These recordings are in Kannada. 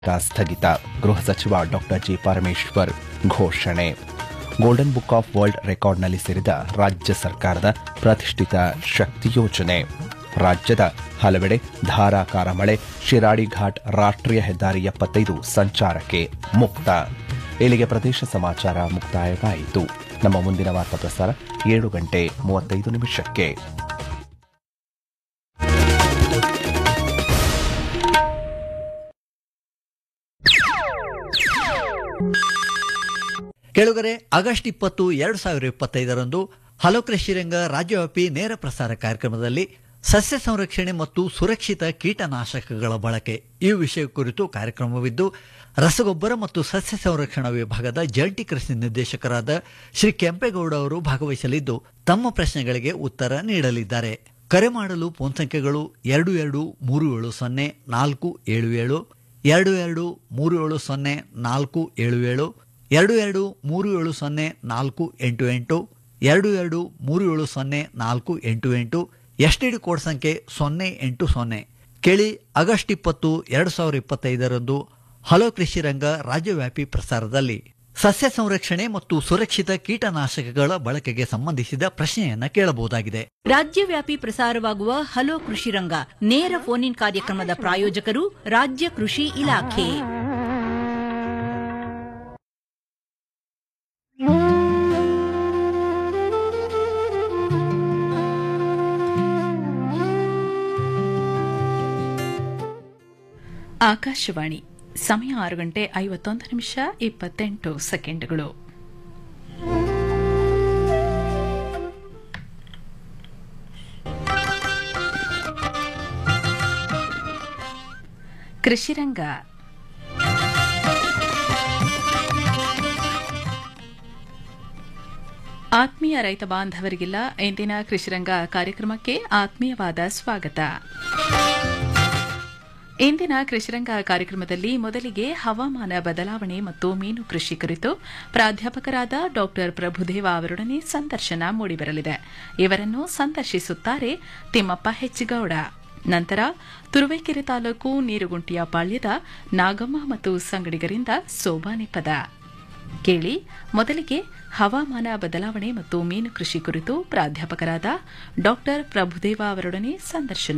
ಸ್ಥಗಿತ ಗೃಹ ಸಚಿವ ಡಾಕ್ಟರ್ ಜಿ ಪರಮೇಶ್ವರ್ ಘೋಷಣೆ ಗೋಲ್ಡನ್ ಬುಕ್ ಆಫ್ ವರ್ಲ್ಡ್ ರೆಕಾರ್ಡ್ನಲ್ಲಿ ಸೇರಿದ ರಾಜ್ಯ ಸರ್ಕಾರದ ಪ್ರತಿಷ್ಠಿತ ಶಕ್ತಿ ಯೋಜನೆ ರಾಜ್ಯದ ಹಲವೆಡೆ ಧಾರಾಕಾರ ಮಳೆ ಶಿರಾಡಿ ಘಾಟ್ ರಾಷ್ಟ್ರೀಯ ಹೆದ್ದಾರಿ ಎಪ್ಪತ್ತೈದು ಸಂಚಾರಕ್ಕೆ ಮುಕ್ತ ಇಲ್ಲಿಗೆ ಪ್ರದೇಶ ಸಮಾಚಾರ ಮುಕ್ತಾಯವಾಯಿತು ನಮ್ಮ ಮುಂದಿನ ವಾರ್ತಾ ಪ್ರಸಾರ ಏಳು ಗಂಟೆ ಮೂವತ್ತೈದು ನಿಮಿಷಕ್ಕೆ ಕೆಳಗರೆ ಆಗಸ್ಟ್ ಇಪ್ಪತ್ತು ಎರಡು ಸಾವಿರ ಇಪ್ಪತ್ತೈದರಂದು ಹಲೋ ಕೃಷಿರಂಗ ರಾಜ್ಯವ್ಯಾಪಿ ನೇರ ಪ್ರಸಾರ ಕಾರ್ಯಕ್ರಮದಲ್ಲಿ ಸಸ್ಯ ಸಂರಕ್ಷಣೆ ಮತ್ತು ಸುರಕ್ಷಿತ ಕೀಟನಾಶಕಗಳ ಬಳಕೆ ಈ ವಿಷಯ ಕುರಿತು ಕಾರ್ಯಕ್ರಮವಿದ್ದು ರಸಗೊಬ್ಬರ ಮತ್ತು ಸಸ್ಯ ಸಂರಕ್ಷಣಾ ವಿಭಾಗದ ಜಂಟಿ ಕೃಷಿ ನಿರ್ದೇಶಕರಾದ ಶ್ರೀ ಕೆಂಪೇಗೌಡ ಅವರು ಭಾಗವಹಿಸಲಿದ್ದು ತಮ್ಮ ಪ್ರಶ್ನೆಗಳಿಗೆ ಉತ್ತರ ನೀಡಲಿದ್ದಾರೆ ಕರೆ ಮಾಡಲು ಫೋನ್ ಸಂಖ್ಯೆಗಳು ಎರಡು ಎರಡು ಮೂರು ಏಳು ಸೊನ್ನೆ ನಾಲ್ಕು ಏಳು ಏಳು ಎರಡು ಎರಡು ಮೂರು ಏಳು ಸೊನ್ನೆ ನಾಲ್ಕು ಏಳು ಏಳು ಎರಡು ಎರಡು ಮೂರು ಏಳು ಸೊನ್ನೆ ನಾಲ್ಕು ಎಂಟು ಎಂಟು ಎರಡು ಎರಡು ಮೂರು ಏಳು ಸೊನ್ನೆ ನಾಲ್ಕು ಎಂಟು ಎಂಟು ಎಸ್ ಟಿ ಡಿ ಕೋಡ್ ಸಂಖ್ಯೆ ಸೊನ್ನೆ ಎಂಟು ಸೊನ್ನೆ ಕೇಳಿ ಆಗಸ್ಟ್ ಇಪ್ಪತ್ತು ಎರಡು ಸಾವಿರ ಇಪ್ಪತ್ತೈದರಂದು ಹಲೋ ಕೃಷಿ ರಂಗ ರಾಜ್ಯವ್ಯಾಪಿ ಪ್ರಸಾರದಲ್ಲಿ ಸಸ್ಯ ಸಂರಕ್ಷಣೆ ಮತ್ತು ಸುರಕ್ಷಿತ ಕೀಟನಾಶಕಗಳ ಬಳಕೆಗೆ ಸಂಬಂಧಿಸಿದ ಪ್ರಶ್ನೆಯನ್ನ ಕೇಳಬಹುದಾಗಿದೆ ರಾಜ್ಯವ್ಯಾಪಿ ಪ್ರಸಾರವಾಗುವ ಹಲೋ ಕೃಷಿ ರಂಗ ನೇರ ಫೋನ್ ಇನ್ ಕಾರ್ಯಕ್ರಮದ ಪ್ರಾಯೋಜಕರು ರಾಜ್ಯ ಕೃಷಿ ಇಲಾಖೆ ಆಕಾಶವಾಣಿ ಸಮಯ ಆರು ಗಂಟೆ ಐವತ್ತೊಂದು ನಿಮಿಷ ಇಪ್ಪತ್ತೆಂಟು ಸೆಕೆಂಡ್ಗಳು ಕೃಷಿರಂಗ ಆತ್ಮೀಯ ರೈತ ಬಾಂಧವರಿಗೆಲ್ಲ ಇಂದಿನ ಕೃಷಿರಂಗ ಕಾರ್ಯಕ್ರಮಕ್ಕೆ ಆತ್ಮೀಯವಾದ ಸ್ವಾಗತ ಇಂದಿನ ಕೃಷಿರಂಗ ಕಾರ್ಯಕ್ರಮದಲ್ಲಿ ಮೊದಲಿಗೆ ಹವಾಮಾನ ಬದಲಾವಣೆ ಮತ್ತು ಮೀನು ಕೃಷಿ ಕುರಿತು ಪ್ರಾಧ್ಯಾಪಕರಾದ ಡಾ ಪ್ರಭುದೇವ ಅವರೊಡನೆ ಸಂದರ್ಶನ ಮೂಡಿಬರಲಿದೆ ಇವರನ್ನು ಸಂದರ್ಶಿಸುತ್ತಾರೆ ತಿಮ್ಮಪ್ಪ ಹೆಚ್ಚಿಗೌಡ ನಂತರ ತುರುವೇಕೆರೆ ತಾಲೂಕು ನೀರುಗುಂಟಿಯ ಪಾಳ್ಯದ ನಾಗಮ್ಮ ಮತ್ತು ಸಂಗಡಿಗರಿಂದ ಸೋಬಾನೆ ಪದ ಕೇಳಿ ಮೊದಲಿಗೆ ಹವಾಮಾನ ಬದಲಾವಣೆ ಮತ್ತು ಮೀನು ಕೃಷಿ ಕುರಿತು ಪ್ರಾಧ್ಯಾಪಕರಾದ ಡಾ ಪ್ರಭುದೇವ ಅವರೊಡನೆ ಸಂದರ್ಶನ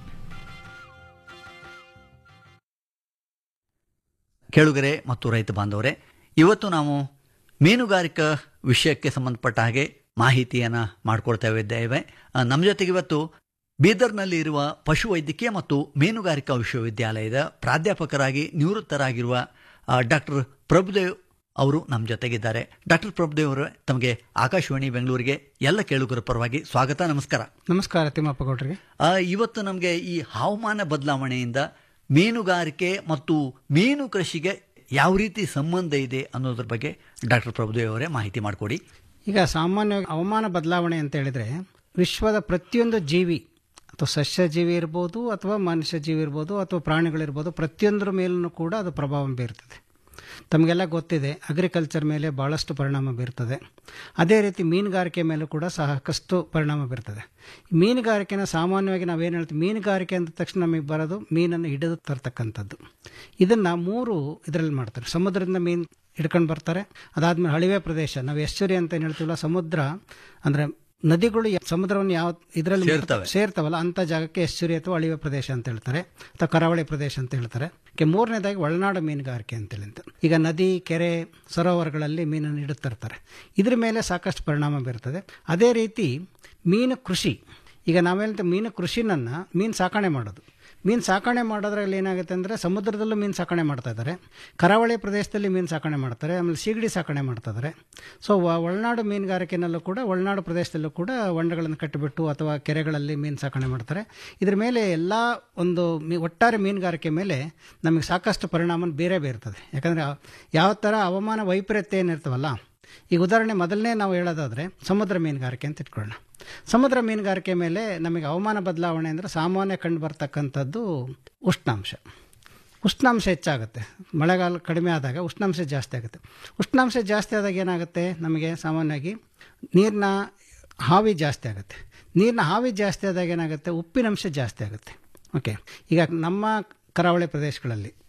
ಕೇಳುಗರೆ ಮತ್ತು ರೈತ ಬಾಂಧವರೇ ಇವತ್ತು ನಾವು ಮೀನುಗಾರಿಕಾ ವಿಷಯಕ್ಕೆ ಸಂಬಂಧಪಟ್ಟ ಹಾಗೆ ಮಾಹಿತಿಯನ್ನು ಮಾಡಿಕೊಡ್ತಾ ಇದ್ದೇವೆ ಆ, ನಮ್ಮ ಜೊತೆಗೆ ಇವತ್ತು ಬೀದರ್ನಲ್ಲಿ ಇರುವ ಪಶುವೈದ್ಯಕೀಯ ಮತ್ತು ಮೀನುಗಾರಿಕಾ ವಿಶ್ವವಿದ್ಯಾಲಯದ ಪ್ರಾಧ್ಯಾಪಕರಾಗಿ ನಿವೃತ್ತರಾಗಿರುವ ಡಾಕ್ಟರ್ ಪ್ರಭುದೇವ್ ಅವರು ನಮ್ಮ ಜೊತೆಗಿದ್ದಾರೆ ಡಾಕ್ಟರ್ ಪ್ರಭುದೇವ್ ಅವರೇ ತಮಗೆ ಆಕಾಶವಾಣಿ ಬೆಂಗಳೂರಿಗೆ ಎಲ್ಲ ಕೇಳುಗರ ಪರವಾಗಿ ಸ್ವಾಗತ ನಮಸ್ಕಾರ ನಮಸ್ಕಾರ ತಿಮ್ಮಪ್ಪ ಗೌಡ್ರಿಗೆ ಆ, ಇವತ್ತು ನಮಗೆ ಈ ಹವಾಮಾನ ಬದಲಾವಣೆಯಿಂದ ಮೀನುಗಾರಿಕೆ ಮತ್ತು ಮೀನು ಕೃಷಿಗೆ ಯಾವ ರೀತಿ ಸಂಬಂಧ ಇದೆ ಅನ್ನೋದ್ರ ಬಗ್ಗೆ ಡಾಕ್ಟರ್ ಪ್ರಭುದೇವ್ ಅವರೇ ಮಾಹಿತಿ ಮಾಡಿಕೊಡಿ ಈಗ ಸಾಮಾನ್ಯವಾಗಿ ಹವಾಮಾನ ಬದಲಾವಣೆ ಅಂತ ಹೇಳಿದ್ರೆ ವಿಶ್ವದ ಪ್ರತಿಯೊಂದು ಜೀವಿ ಅಥವಾ ಸಸ್ಯ ಜೀವಿ ಇರ್ಬೋದು ಅಥವಾ ಮನುಷ್ಯ ಜೀವಿ ಇರ್ಬೋದು ಅಥವಾ ಪ್ರಾಣಿಗಳಿರ್ಬೋದು ಪ್ರತಿಯೊಂದರ ಮೇಲೂ ಕೂಡ ಅದು ಪ್ರಭಾವ ಬೀರ್ತದೆ ತಮಗೆಲ್ಲ ಗೊತ್ತಿದೆ ಅಗ್ರಿಕಲ್ಚರ್ ಮೇಲೆ ಭಾಳಷ್ಟು ಪರಿಣಾಮ ಬೀರ್ತದೆ ಅದೇ ರೀತಿ ಮೀನುಗಾರಿಕೆ ಮೇಲೂ ಕೂಡ ಸಾಕಷ್ಟು ಪರಿಣಾಮ ಬೀರ್ತದೆ ಮೀನುಗಾರಿಕೆನ ಸಾಮಾನ್ಯವಾಗಿ ನಾವೇನು ಹೇಳ್ತೀವಿ ಮೀನುಗಾರಿಕೆ ಅಂದ ತಕ್ಷಣ ನಮಗೆ ಬರೋದು ಮೀನನ್ನು ಹಿಡಿದು ತರ್ತಕ್ಕಂಥದ್ದು ಇದನ್ನು ಮೂರು ಇದರಲ್ಲಿ ಮಾಡ್ತಾರೆ ಸಮುದ್ರದಿಂದ ಮೀನು ಹಿಡ್ಕೊಂಡು ಬರ್ತಾರೆ ಅದಾದ್ಮೇಲೆ ಹಳಿವೆ ಪ್ರದೇಶ ನಾವು ಎಶ್ಚುರಿ ಅಂತ ಏನು ಹೇಳ್ತೀವಲ್ಲ ಸಮುದ್ರ ಅಂದರೆ ನದಿಗಳು ಯಾ- ಸಮುದ್ರವನ್ನು ಯಾವ ಇದರಲ್ಲಿ ಸೇರ್ತವೆ. ಸೇರ್ತಾವಲ್ಲ ಅಂತ ಜಾಗಕ್ಕೆ ಎಶ್ಚುರಿ ಅಥವಾ ಅಳಿವೆ ಪ್ರದೇಶ ಅಂತ ಹೇಳ್ತಾರೆ ಅಥವಾ ಕರಾವಳಿ ಪ್ರದೇಶ ಅಂತ ಹೇಳ್ತಾರೆ ಕೆ ಮೂರನೇದಾಗಿ ಒಳನಾಡು ಮೀನುಗಾರಿಕೆ ಅಂತೇಳಿ ಅಂತ ಈಗ ನದಿ ಕೆರೆ ಸರೋವರಗಳಲ್ಲಿ ಮೀನನ್ನು ಇಡುತ್ತಿರ್ತಾರೆ ಇದ್ರ ಮೇಲೆ ಸಾಕಷ್ಟು ಪರಿಣಾಮ ಬೀರ್ತದೆ ಅದೇ ರೀತಿ ಮೀನು ಕೃಷಿ ಈಗ ನಾವೇನಂತ ಮೀನು ಕೃಷಿನನ್ನು ಮೀನು ಸಾಕಣೆ ಮಾಡೋದು ಮೀನು ಸಾಕಣೆ ಮಾಡೋದ್ರಲ್ಲಿ ಏನಾಗುತ್ತೆ ಅಂದರೆ ಸಮುದ್ರದಲ್ಲೂ ಮೀನು ಸಾಕಣೆ ಮಾಡ್ತಾ ಇದ್ದಾರೆ ಕರಾವಳಿ ಪ್ರದೇಶದಲ್ಲಿ ಮೀನು ಸಾಕಣೆ ಮಾಡ್ತಾರೆ ಆಮೇಲೆ ಸೀಗಡಿ ಸಾಕಣೆ ಮಾಡ್ತಾ ಇದ್ದಾರೆ ಸೊ ವ- ಒಳನಾಡು ಮೀನುಗಾರಿಕೆನಲ್ಲೂ ಕೂಡ ಒಳನಾಡು ಪ್ರದೇಶದಲ್ಲೂ ಕೂಡ ಹೊಂಡಗಳನ್ನು ಕಟ್ಟಿಬಿಟ್ಟು ಅಥವಾ ಕೆರೆಗಳಲ್ಲಿ ಮೀನು ಸಾಕಣೆ ಮಾಡ್ತಾರೆ ಇದ್ರ ಮೇಲೆ ಎಲ್ಲ ಒಂದು ಮೀ ಒಟ್ಟಾರೆ ಮೀನುಗಾರಿಕೆ ಮೇಲೆ ನಮಗೆ ಸಾಕಷ್ಟು ಪರಿಣಾಮ ಬೇರೆ ಬೀರ್ತದೆ ಯಾಕಂದರೆ ಯಾವ ಥರ ಹವಾಮಾನ ವೈಪರೀತ್ಯ ಏನಿರ್ತವಲ್ಲ ಈಗ ಉದಾಹರಣೆ ಮೊದಲನೇ ನಾವು ಹೇಳೋದಾದರೆ ಸಮುದ್ರ ಮೀನುಗಾರಿಕೆ ಅಂತ ಇಟ್ಕೊಳ್ಳೋಣ ಸಮುದ್ರ ಮೀನುಗಾರಿಕೆ ಮೇಲೆ ನಮಗೆ ಹವಾಮಾನ ಬದಲಾವಣೆ ಅಂದರೆ ಸಾಮಾನ್ಯ ಕಂಡು ಬರ್ತಕ್ಕಂಥದ್ದು ಉಷ್ಣಾಂಶ ಉಷ್ಣಾಂಶ ಹೆಚ್ಚಾಗುತ್ತೆ ಮಳೆಗಾಲ ಕಡಿಮೆ ಆದಾಗ ಉಷ್ಣಾಂಶ ಜಾಸ್ತಿ ಆಗುತ್ತೆ ಉಷ್ಣಾಂಶ ಜಾಸ್ತಿ ಆದಾಗ ಏನಾಗುತ್ತೆ ನಮಗೆ ಸಾಮಾನ್ಯವಾಗಿ ನೀರಿನ ಹಾವಿ ಜಾಸ್ತಿ ಆಗುತ್ತೆ ನೀರಿನ ಹಾವಿ ಜಾಸ್ತಿ ಆದಾಗ ಏನಾಗುತ್ತೆ ಉಪ್ಪಿನಂಶ ಜಾಸ್ತಿ ಆಗುತ್ತೆ ಓಕೆ ಈಗ ನಮ್ಮ ಕರಾವಳಿ ಪ್ರದೇಶಗಳಲ್ಲಿ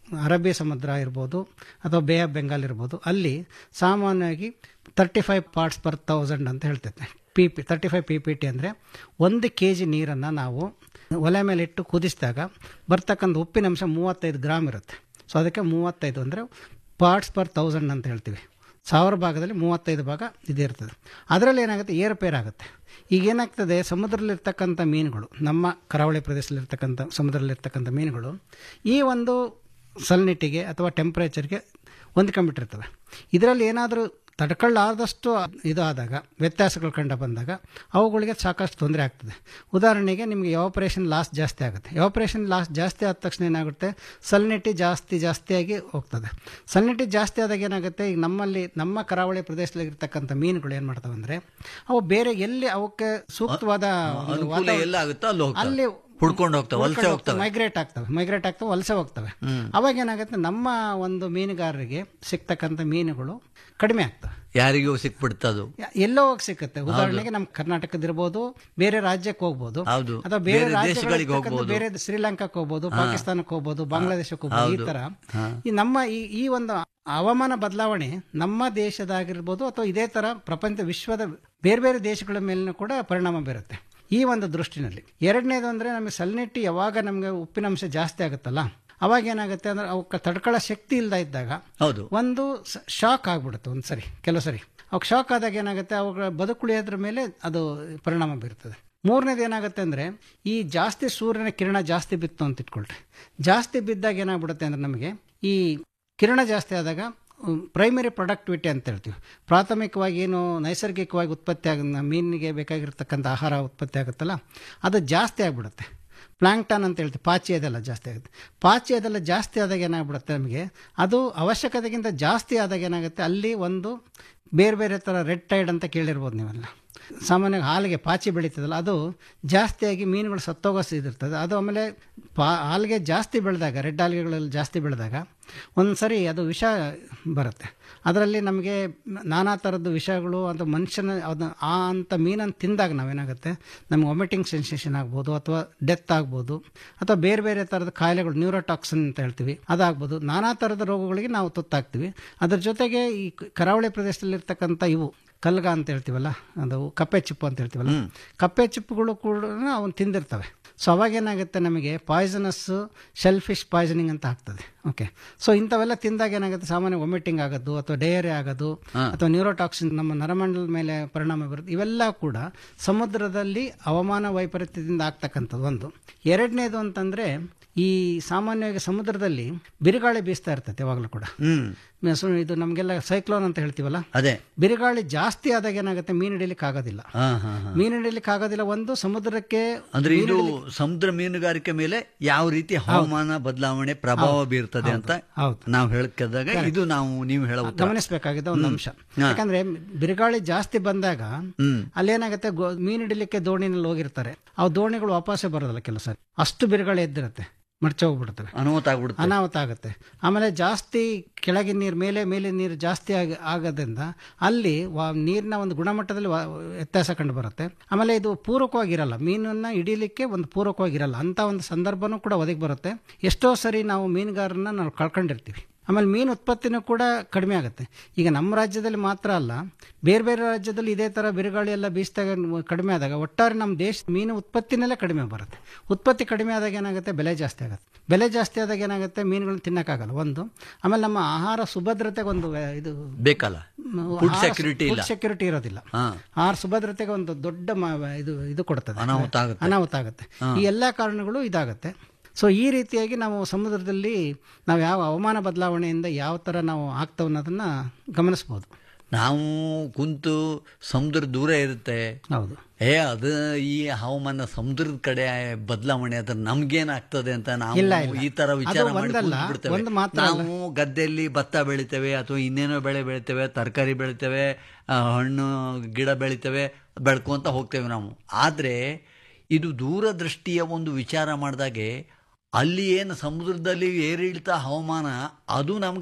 ಅರಬ್ಬಿ ಸಮುದ್ರ ಇರ್ಬೋದು ಅಥವಾ ಬೇ ಆಫ್ ಬೆಂಗಾಲ್ ಇರ್ಬೋದು ಅಲ್ಲಿ ಸಾಮಾನ್ಯವಾಗಿ thirty five parts per thousand ಅಂತ ಹೇಳ್ತೈತೆ P P thirty five P P T ಅಂದರೆ ಒಂದು ಕೆ ಜಿ ನೀರನ್ನು ನಾವು ಒಲೆ ಮೇಲೆ ಇಟ್ಟು ಕುದಿಸಿದಾಗ ಬರ್ತಕ್ಕಂಥ ಉಪ್ಪಿನಂಶ ಮೂವತ್ತೈದು ಗ್ರಾಮ್ ಇರುತ್ತೆ ಸೊ ಅದಕ್ಕೆ ಮೂವತ್ತೈದು ಅಂದರೆ ಪಾರ್ಟ್ಸ್ ಪರ್ ತೌಸಂಡ್ ಅಂತ ಹೇಳ್ತೀವಿ ಸಾವಿರ ಭಾಗದಲ್ಲಿ ಮೂವತ್ತೈದು ಭಾಗ ಇದಿರ್ತದೆ ಅದರಲ್ಲಿ ಏನಾಗುತ್ತೆ ಏರುಪೇರು ಆಗುತ್ತೆ ಈಗ ಏನಾಗ್ತದೆ ಸಮುದ್ರದಲ್ಲಿರ್ತಕ್ಕಂಥ ಮೀನುಗಳು ನಮ್ಮ ಕರಾವಳಿ ಪ್ರದೇಶದಲ್ಲಿರ್ತಕ್ಕಂಥ ಸಮುದ್ರದಲ್ಲಿರ್ತಕ್ಕಂಥ ಮೀನುಗಳು ಈ ಒಂದು ಸಲ್ನಿಟ್ಟಿಗೆ ಅಥವಾ ಟೆಂಪ್ರೇಚರ್ಗೆ ಹೊಂದ್ಕೊಂಡ್ಬಿಟ್ಟಿರ್ತವೆ ಇದರಲ್ಲಿ ಏನಾದರೂ ತಡ್ಕೊಳ್ಳಾರ್ದಷ್ಟು ಇದು ಆದಾಗ ವ್ಯತ್ಯಾಸಗಳು ಕಂಡು ಬಂದಾಗ ಅವುಗಳಿಗೆ ಸಾಕಷ್ಟು ತೊಂದರೆ ಆಗ್ತದೆ ಉದಾಹರಣೆಗೆ ನಿಮಗೆ ಎವಾಪರೇಷನ್ ಲಾಸ್ ಜಾಸ್ತಿ ಆಗುತ್ತೆ ಎವಾಪರೇಷನ್ ಲಾಸ್ ಜಾಸ್ತಿ ಆದ ತಕ್ಷಣ ಏನಾಗುತ್ತೆ ಸಲ್ನಿಟಿ ಜಾಸ್ತಿ ಜಾಸ್ತಿಯಾಗಿ ಹೋಗ್ತದೆ ಸಲ್ನಿಟಿ ಜಾಸ್ತಿ ಆದಾಗ ಏನಾಗುತ್ತೆ ಈಗ ನಮ್ಮಲ್ಲಿ ನಮ್ಮ ಕರಾವಳಿ ಪ್ರದೇಶದಲ್ಲಿ ಇರ್ತಕ್ಕಂಥ ಮೀನುಗಳು ಏನು ಮಾಡ್ತವೆ ಅಂದರೆ ಅವು ಬೇರೆ ಎಲ್ಲಿ ಅವಕ್ಕೆ ಸೂಕ್ತವಾದ ಒಂದು ಅನುಕೂಲ ವಾತಾವರಣ- ಎಲ್ಲ ಆಗುತ್ತೋ ಅಲ್ಲಿ ಹೋಗ್ತವೆ. ಅಲ್ಲಿ ಹುಡ್ಕೊಂಡು ಹೋಗ್ತವೆ, ವಲಸೆ ಹೋಗ್ತವೆ. ಮೈಗ್ರೇಟ್ ಆಗ್ತವೆ ಮೈಗ್ರೇಟ್ ಆಗ್ತವೆ ವಲಸೆ ಹೋಗ್ತವೆ ಅವಾಗ ಏನಾಗುತ್ತೆ ನಮ್ಮ ಒಂದು ಮೀನುಗಾರರಿಗೆ ಸಿಗ್ತಕ್ಕಂಥ ಮೀನುಗಳು ಕಡಿಮೆ ಆಗ್ತವೆ ಯಾರಿಗೂ ಸಿಕ್ಬಿಡ್ತದು ಯ- ಎಲ್ಲೋ ಹೋಗಿ ಸಿಕ್ಕತ್ತೆ ಉದಾಹರಣೆಗೆ ನಮ್ಮ ಕರ್ನಾಟಕದ ಇರ್ಬೋದು ಬೇರೆ ರಾಜ್ಯಕ್ಕೆ ಹೋಗ್ಬೋದು ಹೌದು. ಅಥವಾ ಬೇರೆ ಬೇರೆ ರಾಜ್ಯಗಳಿಗೆ ದೇಶಗಳಿಗೆ ಇರ್ತಕ್ಕಂಥ ಹೋಗ್ಬೋದು. ಬೇರೆ ಶ್ರೀಲಂಕಾಕ್ಕೆ ಹೋಗ್ಬೋದು ಪಾಕಿಸ್ತಾನಕ್ಕೆ ಹೋಗ್ಬೋದು ಬಾಂಗ್ಲಾದೇಶಕ್ಕೆ ಹೋಗ್ಬೋದು ಈ ತರ ಈ ನಮ್ಮ ಈ ಈ ಒಂದು ಹವಾಮಾನ ಬದಲಾವಣೆ ನಮ್ಮ ದೇಶದಾಗಿರ್ಬೋದು ಅಥವಾ ಇದೇ ತರ ಪ್ರಪಂಚ ವಿಶ್ವದ ಬೇರೆ ಬೇರೆ ದೇಶಗಳ ಮೇಲೂ ಕೂಡ ಪರಿಣಾಮ ಬೀರುತ್ತೆ ಈ ಒಂದು ದೃಷ್ಟಿನಲ್ಲಿ ಎರಡನೇದು ಅಂದ್ರೆ ನಮಗೆ ಸಲ್ನೆಟ್ಟಿ ಯಾವಾಗ ನಮಗೆ ಉಪ್ಪಿನಂಶ ಜಾಸ್ತಿ ಆಗುತ್ತಲ್ಲ ಅವಾಗ ಏನಾಗುತ್ತೆ ಅಂದ್ರೆ ಅವಕ್ಕೆ ತಡ್ಕೊಳ್ಳೋ ಶಕ್ತಿ ಇಲ್ಲದ ಇದ್ದಾಗ ಹೌದು ಒಂದು ಶಾಕ್ ಆಗ್ಬಿಡುತ್ತೆ ಒಂದು ಸರಿ ಕೆಲವು ಸರಿ ಅವಾಗ ಶಾಕ್ ಆದಾಗ ಏನಾಗುತ್ತೆ ಅವುಗಳ ಬದುಕುಳಿಯೋದ್ರ ಮೇಲೆ ಅದು ಪರಿಣಾಮ ಬೀರ್ತದೆ ಮೂರನೇದು ಏನಾಗುತ್ತೆ ಅಂದರೆ ಈ ಜಾಸ್ತಿ ಸೂರ್ಯನ ಕಿರಣ ಜಾಸ್ತಿ ಬಿತ್ತು ಅಂತ ಇಟ್ಕೊಳ್ರಿ ಜಾಸ್ತಿ ಬಿದ್ದಾಗ ಏನಾಗ್ಬಿಡುತ್ತೆ ಅಂದರೆ ನಮಗೆ ಈ ಕಿರಣ ಜಾಸ್ತಿ ಆದಾಗ ಪ್ರೈಮರಿ ಪ್ರೊಡಕ್ಟಿವಿಟಿ ಅಂತ ಹೇಳ್ತೀವಿ ಪ್ರಾಥಮಿಕವಾಗಿ ಏನು ನೈಸರ್ಗಿಕವಾಗಿ ಉತ್ಪತ್ತಿ ಆಗ ಮೀನಿಗೆ ಬೇಕಾಗಿರ್ತಕ್ಕಂಥ ಆಹಾರ ಉತ್ಪತ್ತಿ ಆಗುತ್ತಲ್ಲ ಅದು ಜಾಸ್ತಿ ಆಗಿಬಿಡುತ್ತೆ ಪ್ಲಾಂಕ್ಟನ್ ಅಂತ ಹೇಳ್ತೀವಿ ಪಾಚಿ ಅದೆಲ್ಲ ಜಾಸ್ತಿ ಆಗುತ್ತೆ ಪಾಚಿ ಅದೆಲ್ಲ ಜಾಸ್ತಿ ಆದಾಗ ಏನಾಗ್ಬಿಡುತ್ತೆ ನಮಗೆ ಅದು ಅವಶ್ಯಕತೆಗಿಂತ ಜಾಸ್ತಿ ಆದಾಗ ಏನಾಗುತ್ತೆ ಅಲ್ಲಿ ಒಂದು ಬೇರೆ ಬೇರೆ ಥರ ರೆಡ್ ಟೈಡ್ ಅಂತ ಕೇಳಿರ್ಬೋದು ನೀವೆಲ್ಲ ಸಾಮಾನ್ಯವಾಗಿ ಹಾಲಿಗೆ ಪಾಚಿ ಬೆಳೀತದಲ್ಲ ಅದು ಜಾಸ್ತಿಯಾಗಿ ಮೀನುಗಳು ಸತ್ತೋಗೋ ಇದಿರ್ತದೆ ಅದು ಆಮೇಲೆ ಪಾ ಹಾಲಿಗೆ ಜಾಸ್ತಿ ಬೆಳೆದಾಗ ರೆಡ್ ಆಲ್ಗೆಗಳಲ್ಲಿ ಜಾಸ್ತಿ ಬೆಳೆದಾಗ ಒಂದು ಸರಿ ಅದು ವಿಷ ಬರುತ್ತೆ ಅದರಲ್ಲಿ ನಮಗೆ ನಾನಾ ಥರದ್ದು ವಿಷಗಳು ಅದು ಮನುಷ್ಯನ ಅದನ್ನ ಆ ಅಂಥ ಮೀನನ್ನು ತಿಂದಾಗ ನಾವೇನಾಗುತ್ತೆ ನಮ್ಗೆ ವಾಮಿಟಿಂಗ್ ಸೆನ್ಸೇಷನ್ ಆಗ್ಬೋದು ಅಥವಾ ಡೆತ್ ಆಗ್ಬೋದು ಅಥವಾ ಬೇರೆ ಬೇರೆ ಥರದ ಕಾಯಿಲೆಗಳು ನ್ಯೂರೋಟಾಕ್ಸಿನ್ ಅಂತ ಹೇಳ್ತೀವಿ ಅದಾಗ್ಬೋದು ನಾನಾ ಥರದ ರೋಗಗಳಿಗೆ ನಾವು ತುತ್ತಾಗ್ತೀವಿ ಅದ್ರ ಜೊತೆಗೆ ಈ ಕರಾವಳಿ ಪ್ರದೇಶದಲ್ಲಿರ್ತಕ್ಕಂಥ ಇವು ಕಲ್ಗ ಅಂತ ಹೇಳ್ತೀವಲ್ಲ ಅದು ಕಪ್ಪೆ ಚಿಪ್ಪು ಅಂತ ಹೇಳ್ತೀವಲ್ಲ ಕಪ್ಪೆ ಚಿಪ್ಪುಗಳು ಕೂಡ ಅವನು ತಿಂದಿರ್ತವೆ ಸೊ ಅವಾಗ ಏನಾಗುತ್ತೆ ನಮಗೆ ಪಾಯ್ಸನಸ್ ಶೆಲ್ ಫಿಶ್ ಪಾಯ್ಸನಿಂಗ್ ಅಂತ ಆಗ್ತದೆ ಓಕೆ ಸೊ ಇಂಥವೆಲ್ಲ ತಿಂದಾಗ ಏನಾಗುತ್ತೆ ಸಾಮಾನ್ಯ ವಾಮಿಟಿಂಗ್ ಆಗೋದು ಅಥವಾ ಡಯರಿ ಆಗೋದು ಅಥವಾ ನ್ಯೂರೋಟಾಕ್ಸಿನ್ ನಮ್ಮ ನರಮಂಡಲದ ಮೇಲೆ ಪರಿಣಾಮ ಬರುತ್ತೆ ಇವೆಲ್ಲ ಕೂಡ ಸಮುದ್ರದಲ್ಲಿ ಹವಾಮಾನ ವೈಪರೀತ್ಯದಿಂದ ಆಗ್ತಕ್ಕಂಥದ್ದು ಒಂದು ಎರಡನೇದು ಅಂತಂದ್ರೆ ಈ ಸಾಮಾನ್ಯವಾಗಿ ಸಮುದ್ರದಲ್ಲಿ ಬಿರುಗಾಳಿ ಬೀಸ್ತಾ ಇರ್ತೈತೆ ಯಾವಾಗಲೂ ಕೂಡ ಹ್ಮ್ ಮ- ಸು- ಇದು ನಮಗೆಲ್ಲ ಸೈಕ್ಲೋನ್ ಅಂತ ಹೇಳ್ತೀವಲ್ಲ ಅದೇ ಬಿರುಗಾಳಿ ಜಾಸ್ತಿ ಆದಾಗ ಏನಾಗುತ್ತೆ ಮೀನು ಹಿಡಿಲಿಕ್ಕೆ ಆಗೋದಿಲ್ಲ ಹಾ ಹಾ ಹಾ ಮೀನು ಹಿಡಿಲಿಕ್ಕೆ ಆಗೋದಿಲ್ಲ ಒಂದು ಸಮುದ್ರಕ್ಕೆ ಅಂದ್ರೆ ಇದು ಸಮುದ್ರ ಮೀನುಗಾರಿಕೆ ಮೇಲೆ ಯಾವ ರೀತಿ ಹವಾಮಾನ ಬದಲಾವಣೆ ಪ್ರಭಾವ ಬೀರ್ತದೆ ಅಂತ ಹೌದು. ನಾವು ಹೇಳ್ಕದಾಗ ಇದು ನಾವು ನೀವು ಹೇಳೋ ಉತ್ತರ. ಗಮನಿಸಬೇಕಾಗಿದ್ದ ಒಂದು ಅಂಶ ಯಾಕಂದ್ರೆ ಬಿರುಗಾಳಿ ಜಾಸ್ತಿ ಬಂದಾಗ ಅಲ್ಲೇನಾಗುತ್ತೆ ಗೋ- ಮೀನು ಹಿಡಿಲಿಕ್ಕೆ ದೋಣಿನಲ್ಲಿ ಹೋಗಿರ್ತಾರೆ ಆ ದೋಣಿಗಳು ವಾಪಸ್ಸೇ ಬರೋದಿಲ್ಲ ಕೆಲವು ಸಾರಿ ಅಷ್ಟು ಬಿರುಗಾಳಿ ಎದ್ದಿರುತ್ತೆ ಮರ್ಚೆ ಹೋಗ್ಬಿಡ್ತವೆ ಅನಾಹುತ ಆಗ್ಬಿಡುತ್ತೆ ಅನಾಹುತ ಆಗುತ್ತೆ ಆಮೇಲೆ ಜಾಸ್ತಿ ಕೆಳಗಿನ ನೀರು ಮೇಲೆ ಮೇಲಿನ ನೀರು ಜಾಸ್ತಿ ಆಗ ಆಗೋದ್ರಿಂದ ಅಲ್ಲಿ ವಾ- ನೀರಿನ ಒಂದು ಗುಣಮಟ್ಟದಲ್ಲಿ ವಾ- ವ್ಯತ್ಯಾಸ ಕಂಡು ಬರುತ್ತೆ ಆಮೇಲೆ ಇದು ಪೂರಕವಾಗಿರಲ್ಲ ಮೀನನ್ನ ಹಿಡೀಲಿಕ್ಕೆ ಒಂದು ಪೂರಕವಾಗಿರಲ್ಲ ಅಂತ ಒಂದು ಸಂದರ್ಭನೂ ಕೂಡ ಒದಗಿ ಬರುತ್ತೆ ಎಷ್ಟೋ ಸರಿ ನಾವು ಮೀನುಗಾರರನ್ನ ನಾವು ಕಳ್ಕೊಂಡಿರ್ತೀವಿ ಆಮೇಲೆ ಮೀನು ಉತ್ಪತ್ತಿನೂ ಕೂಡ ಕಡಿಮೆ ಆಗುತ್ತೆ ಈಗ ನಮ್ಮ ರಾಜ್ಯದಲ್ಲಿ ಮಾತ್ರ ಅಲ್ಲ ಬೇರೆ ಬೇರೆ ರಾಜ್ಯದಲ್ಲಿ ಇದೇ ಥರ ಬಿರುಗಾಳಿ ಎಲ್ಲ ಬೀಸಿದಾಗ ಕಡಿಮೆ ಆದಾಗ ಒಟ್ಟಾರೆ ನಮ್ಮ ದೇಶ ಮೀನು ಉತ್ಪತ್ತಿನಲ್ಲೇ ಕಡಿಮೆ ಬರುತ್ತೆ ಉತ್ಪತ್ತಿ ಕಡಿಮೆ ಆದಾಗ ಏನಾಗುತ್ತೆ ಬೆಲೆ ಜಾಸ್ತಿ ಆಗುತ್ತೆ ಬೆಲೆ ಜಾಸ್ತಿ ಆದಾಗ ಏನಾಗುತ್ತೆ ಮೀನುಗಳನ್ನ ತಿನ್ನಕ್ಕಾಗಲ್ಲ ಒಂದು ಆಮೇಲೆ ನಮ್ಮ ಆಹಾರ ಸುಭದ್ರತೆಗೆ ಒಂದು ವ್ಯ- ಇದು ಬೇಕಲ್ಲ ಫುಡ್ ಸೆಕ್ಯೂರಿಟಿ ಇಲ್ಲ ಸೆಕ್ಯೂರಿಟಿ ಇರೋದಿಲ್ಲ ಹಾ. ಆಹಾರ ಸುಭದ್ರತೆಗೆ ಒಂದು ದೊಡ್ಡ ಮ- ಇದು ಇದು ಕೊಡ್ತದೆ ಅನಾಹುತ ಆಗುತ್ತೆ. ಅನಾಹುತ ಆಗುತ್ತೆ ಈ ಎಲ್ಲ ಕಾರಣಗಳು ಇದಾಗುತ್ತೆ ಸೊ ಈ ರೀತಿಯಾಗಿ ನಾವು ಸಮುದ್ರದಲ್ಲಿ ನಾವು ಯಾವ ಹವಾಮಾನ ಬದಲಾವಣೆಯಿಂದ ಯಾವ ಥರ ನಾವು ಆಗ್ತವೆ ಅನ್ನೋದನ್ನ ಗಮನಿಸ್ಬೋದು ನಾವು ಕುಂತು ಸಮುದ್ರ ದೂರ ಇರುತ್ತೆ ಹೌದು ಏ ಅದು ಈ ಹವಾಮಾನ ಸಮುದ್ರದ ಕಡೆ ಬದಲಾವಣೆ ಅದ್ರ ನಮ್ಗೇನಾಗ್ತದೆ ಅಂತ ನಾವು ಇಲ್ಲ, ಇಲ್ಲ. ಈ ತರ ವಿಚಾರ ಅದು ಮಾಡಿ ಒಂದಲ್ಲ, ಕೂತ್ಬಿಡ್ತೇವೆ. ಒಂದು ಮಾತ್ರ ಅಲ್ಲ. ನಾವು ಗದ್ದೆಯಲ್ಲಿ ಭತ್ತ ಬೆಳಿತೇವೆ ಅಥವಾ ಇನ್ನೇನೋ ಬೆಳೆ ಬೆಳಿತೇವೆ ತರಕಾರಿ ಬೆಳಿತೇವೆ ಆ, ಹಣ್ಣು ಗಿಡ ಬೆಳಿತೇವೆ ಬೆಳ್ಕೊಂತ ಹೋಗ್ತೇವೆ ನಾವು ಆದ್ರೆ ಇದು ದೂರದೃಷ್ಟಿಯ ಒಂದು ವಿಚಾರ ಮಾಡಿದಾಗೆ ಅಲ್ಲಿ ಏನು ಸಮುದ್ರದಲ್ಲಿ ಏರಿಳಿತ ಹವಾಮಾನ ಅದು ನಮಗೆ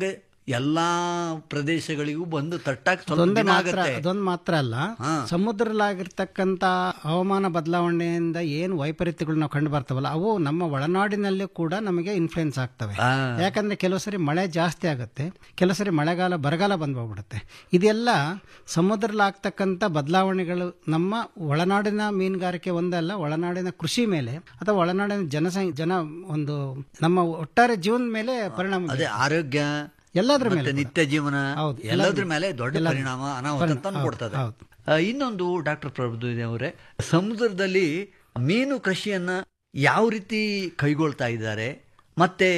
ಎಲ್ಲಾ ಪ್ರದೇಶಗಳಿಗೂ ಬಂದು ತಟ್ಟಾಕ್ ಸ್ವಲ್ಪ ಅದೊಂದೇ ದಿನ ಮಾತ್ರ ಆಗತ್ತೆ ಅದೊಂದು ಮಾತ್ರ ಅಲ್ಲ ಹಾ. ಸಮುದ್ರಲಾಗಿರ್ತಕ್ಕಂಥ ಹವಾಮಾನ ಬದಲಾವಣೆಯಿಂದ ಏನು ವೈಪರೀತ್ಯಗಳು ನಾವು ಕಂಡು ಬರ್ತಾವಲ್ಲ ಅವು ನಮ್ಮ ಒಳನಾಡಿನಲ್ಲೂ ಕೂಡ ನಮಗೆ ಇನ್ಫ್ಲುಯೆನ್ಸ್ ಆಗ್ತವೆ ಆ. ಯಾಕಂದ್ರೆ ಕೆಲವು ಸರಿ ಮಳೆ ಜಾಸ್ತಿ ಆಗುತ್ತೆ ಕೆಲವು ಸರಿ ಮಳೆಗಾಲ ಬರಗಾಲ ಬಂದ್ಬಿಡುತ್ತೆ ಇದೆಲ್ಲ ಸಮುದ್ರಲಾಗ್ತಕ್ಕಂಥ ಬದಲಾವಣೆಗಳು ನಮ್ಮ ಒಳನಾಡಿನ ಮೀನುಗಾರಿಕೆ ಒಂದಲ್ಲ ಒಳನಾಡಿನ ಕೃಷಿ ಮೇಲೆ ಅಥವಾ ಒಳನಾಡಿನ ಜನಸಂಖ್ಯೆ ಜನ ಒಂದು ನಮ್ಮ ಒಟ್ಟಾರೆ ಜೀವನದ ಮೇಲೆ ಪರಿಣಾಮ ಅದೇ ಆರೋಗ್ಯ ಎಲ್ಲದ್ರ ಮತ್ತೆ ಮೇಲೆ ನಿತ್ಯ ಜೀವನ ಹೌದು, ಎಲ್ಲದ್ರ ಮೇಲೆ ದೊಡ್ಡ ಎಲ್ಲದ್ರ- ಪರಿಣಾಮ ಅನಾಹುತ ತಂದು ಕೊಡ್ತದೆ ಹೌದು. ಆ, ಇನ್ನೊಂದು ಡಾಕ್ಟರ್ ಪ್ರಭು ಅವರೇ ಸಮುದ್ರದಲ್ಲಿ ಮೀನು ಕೃಷಿಯನ್ನ ಯಾವ ರೀತಿ ಕೈಗೊಳ್ತಾ ಇದ್ದಾರೆ ಮತ್ತೆ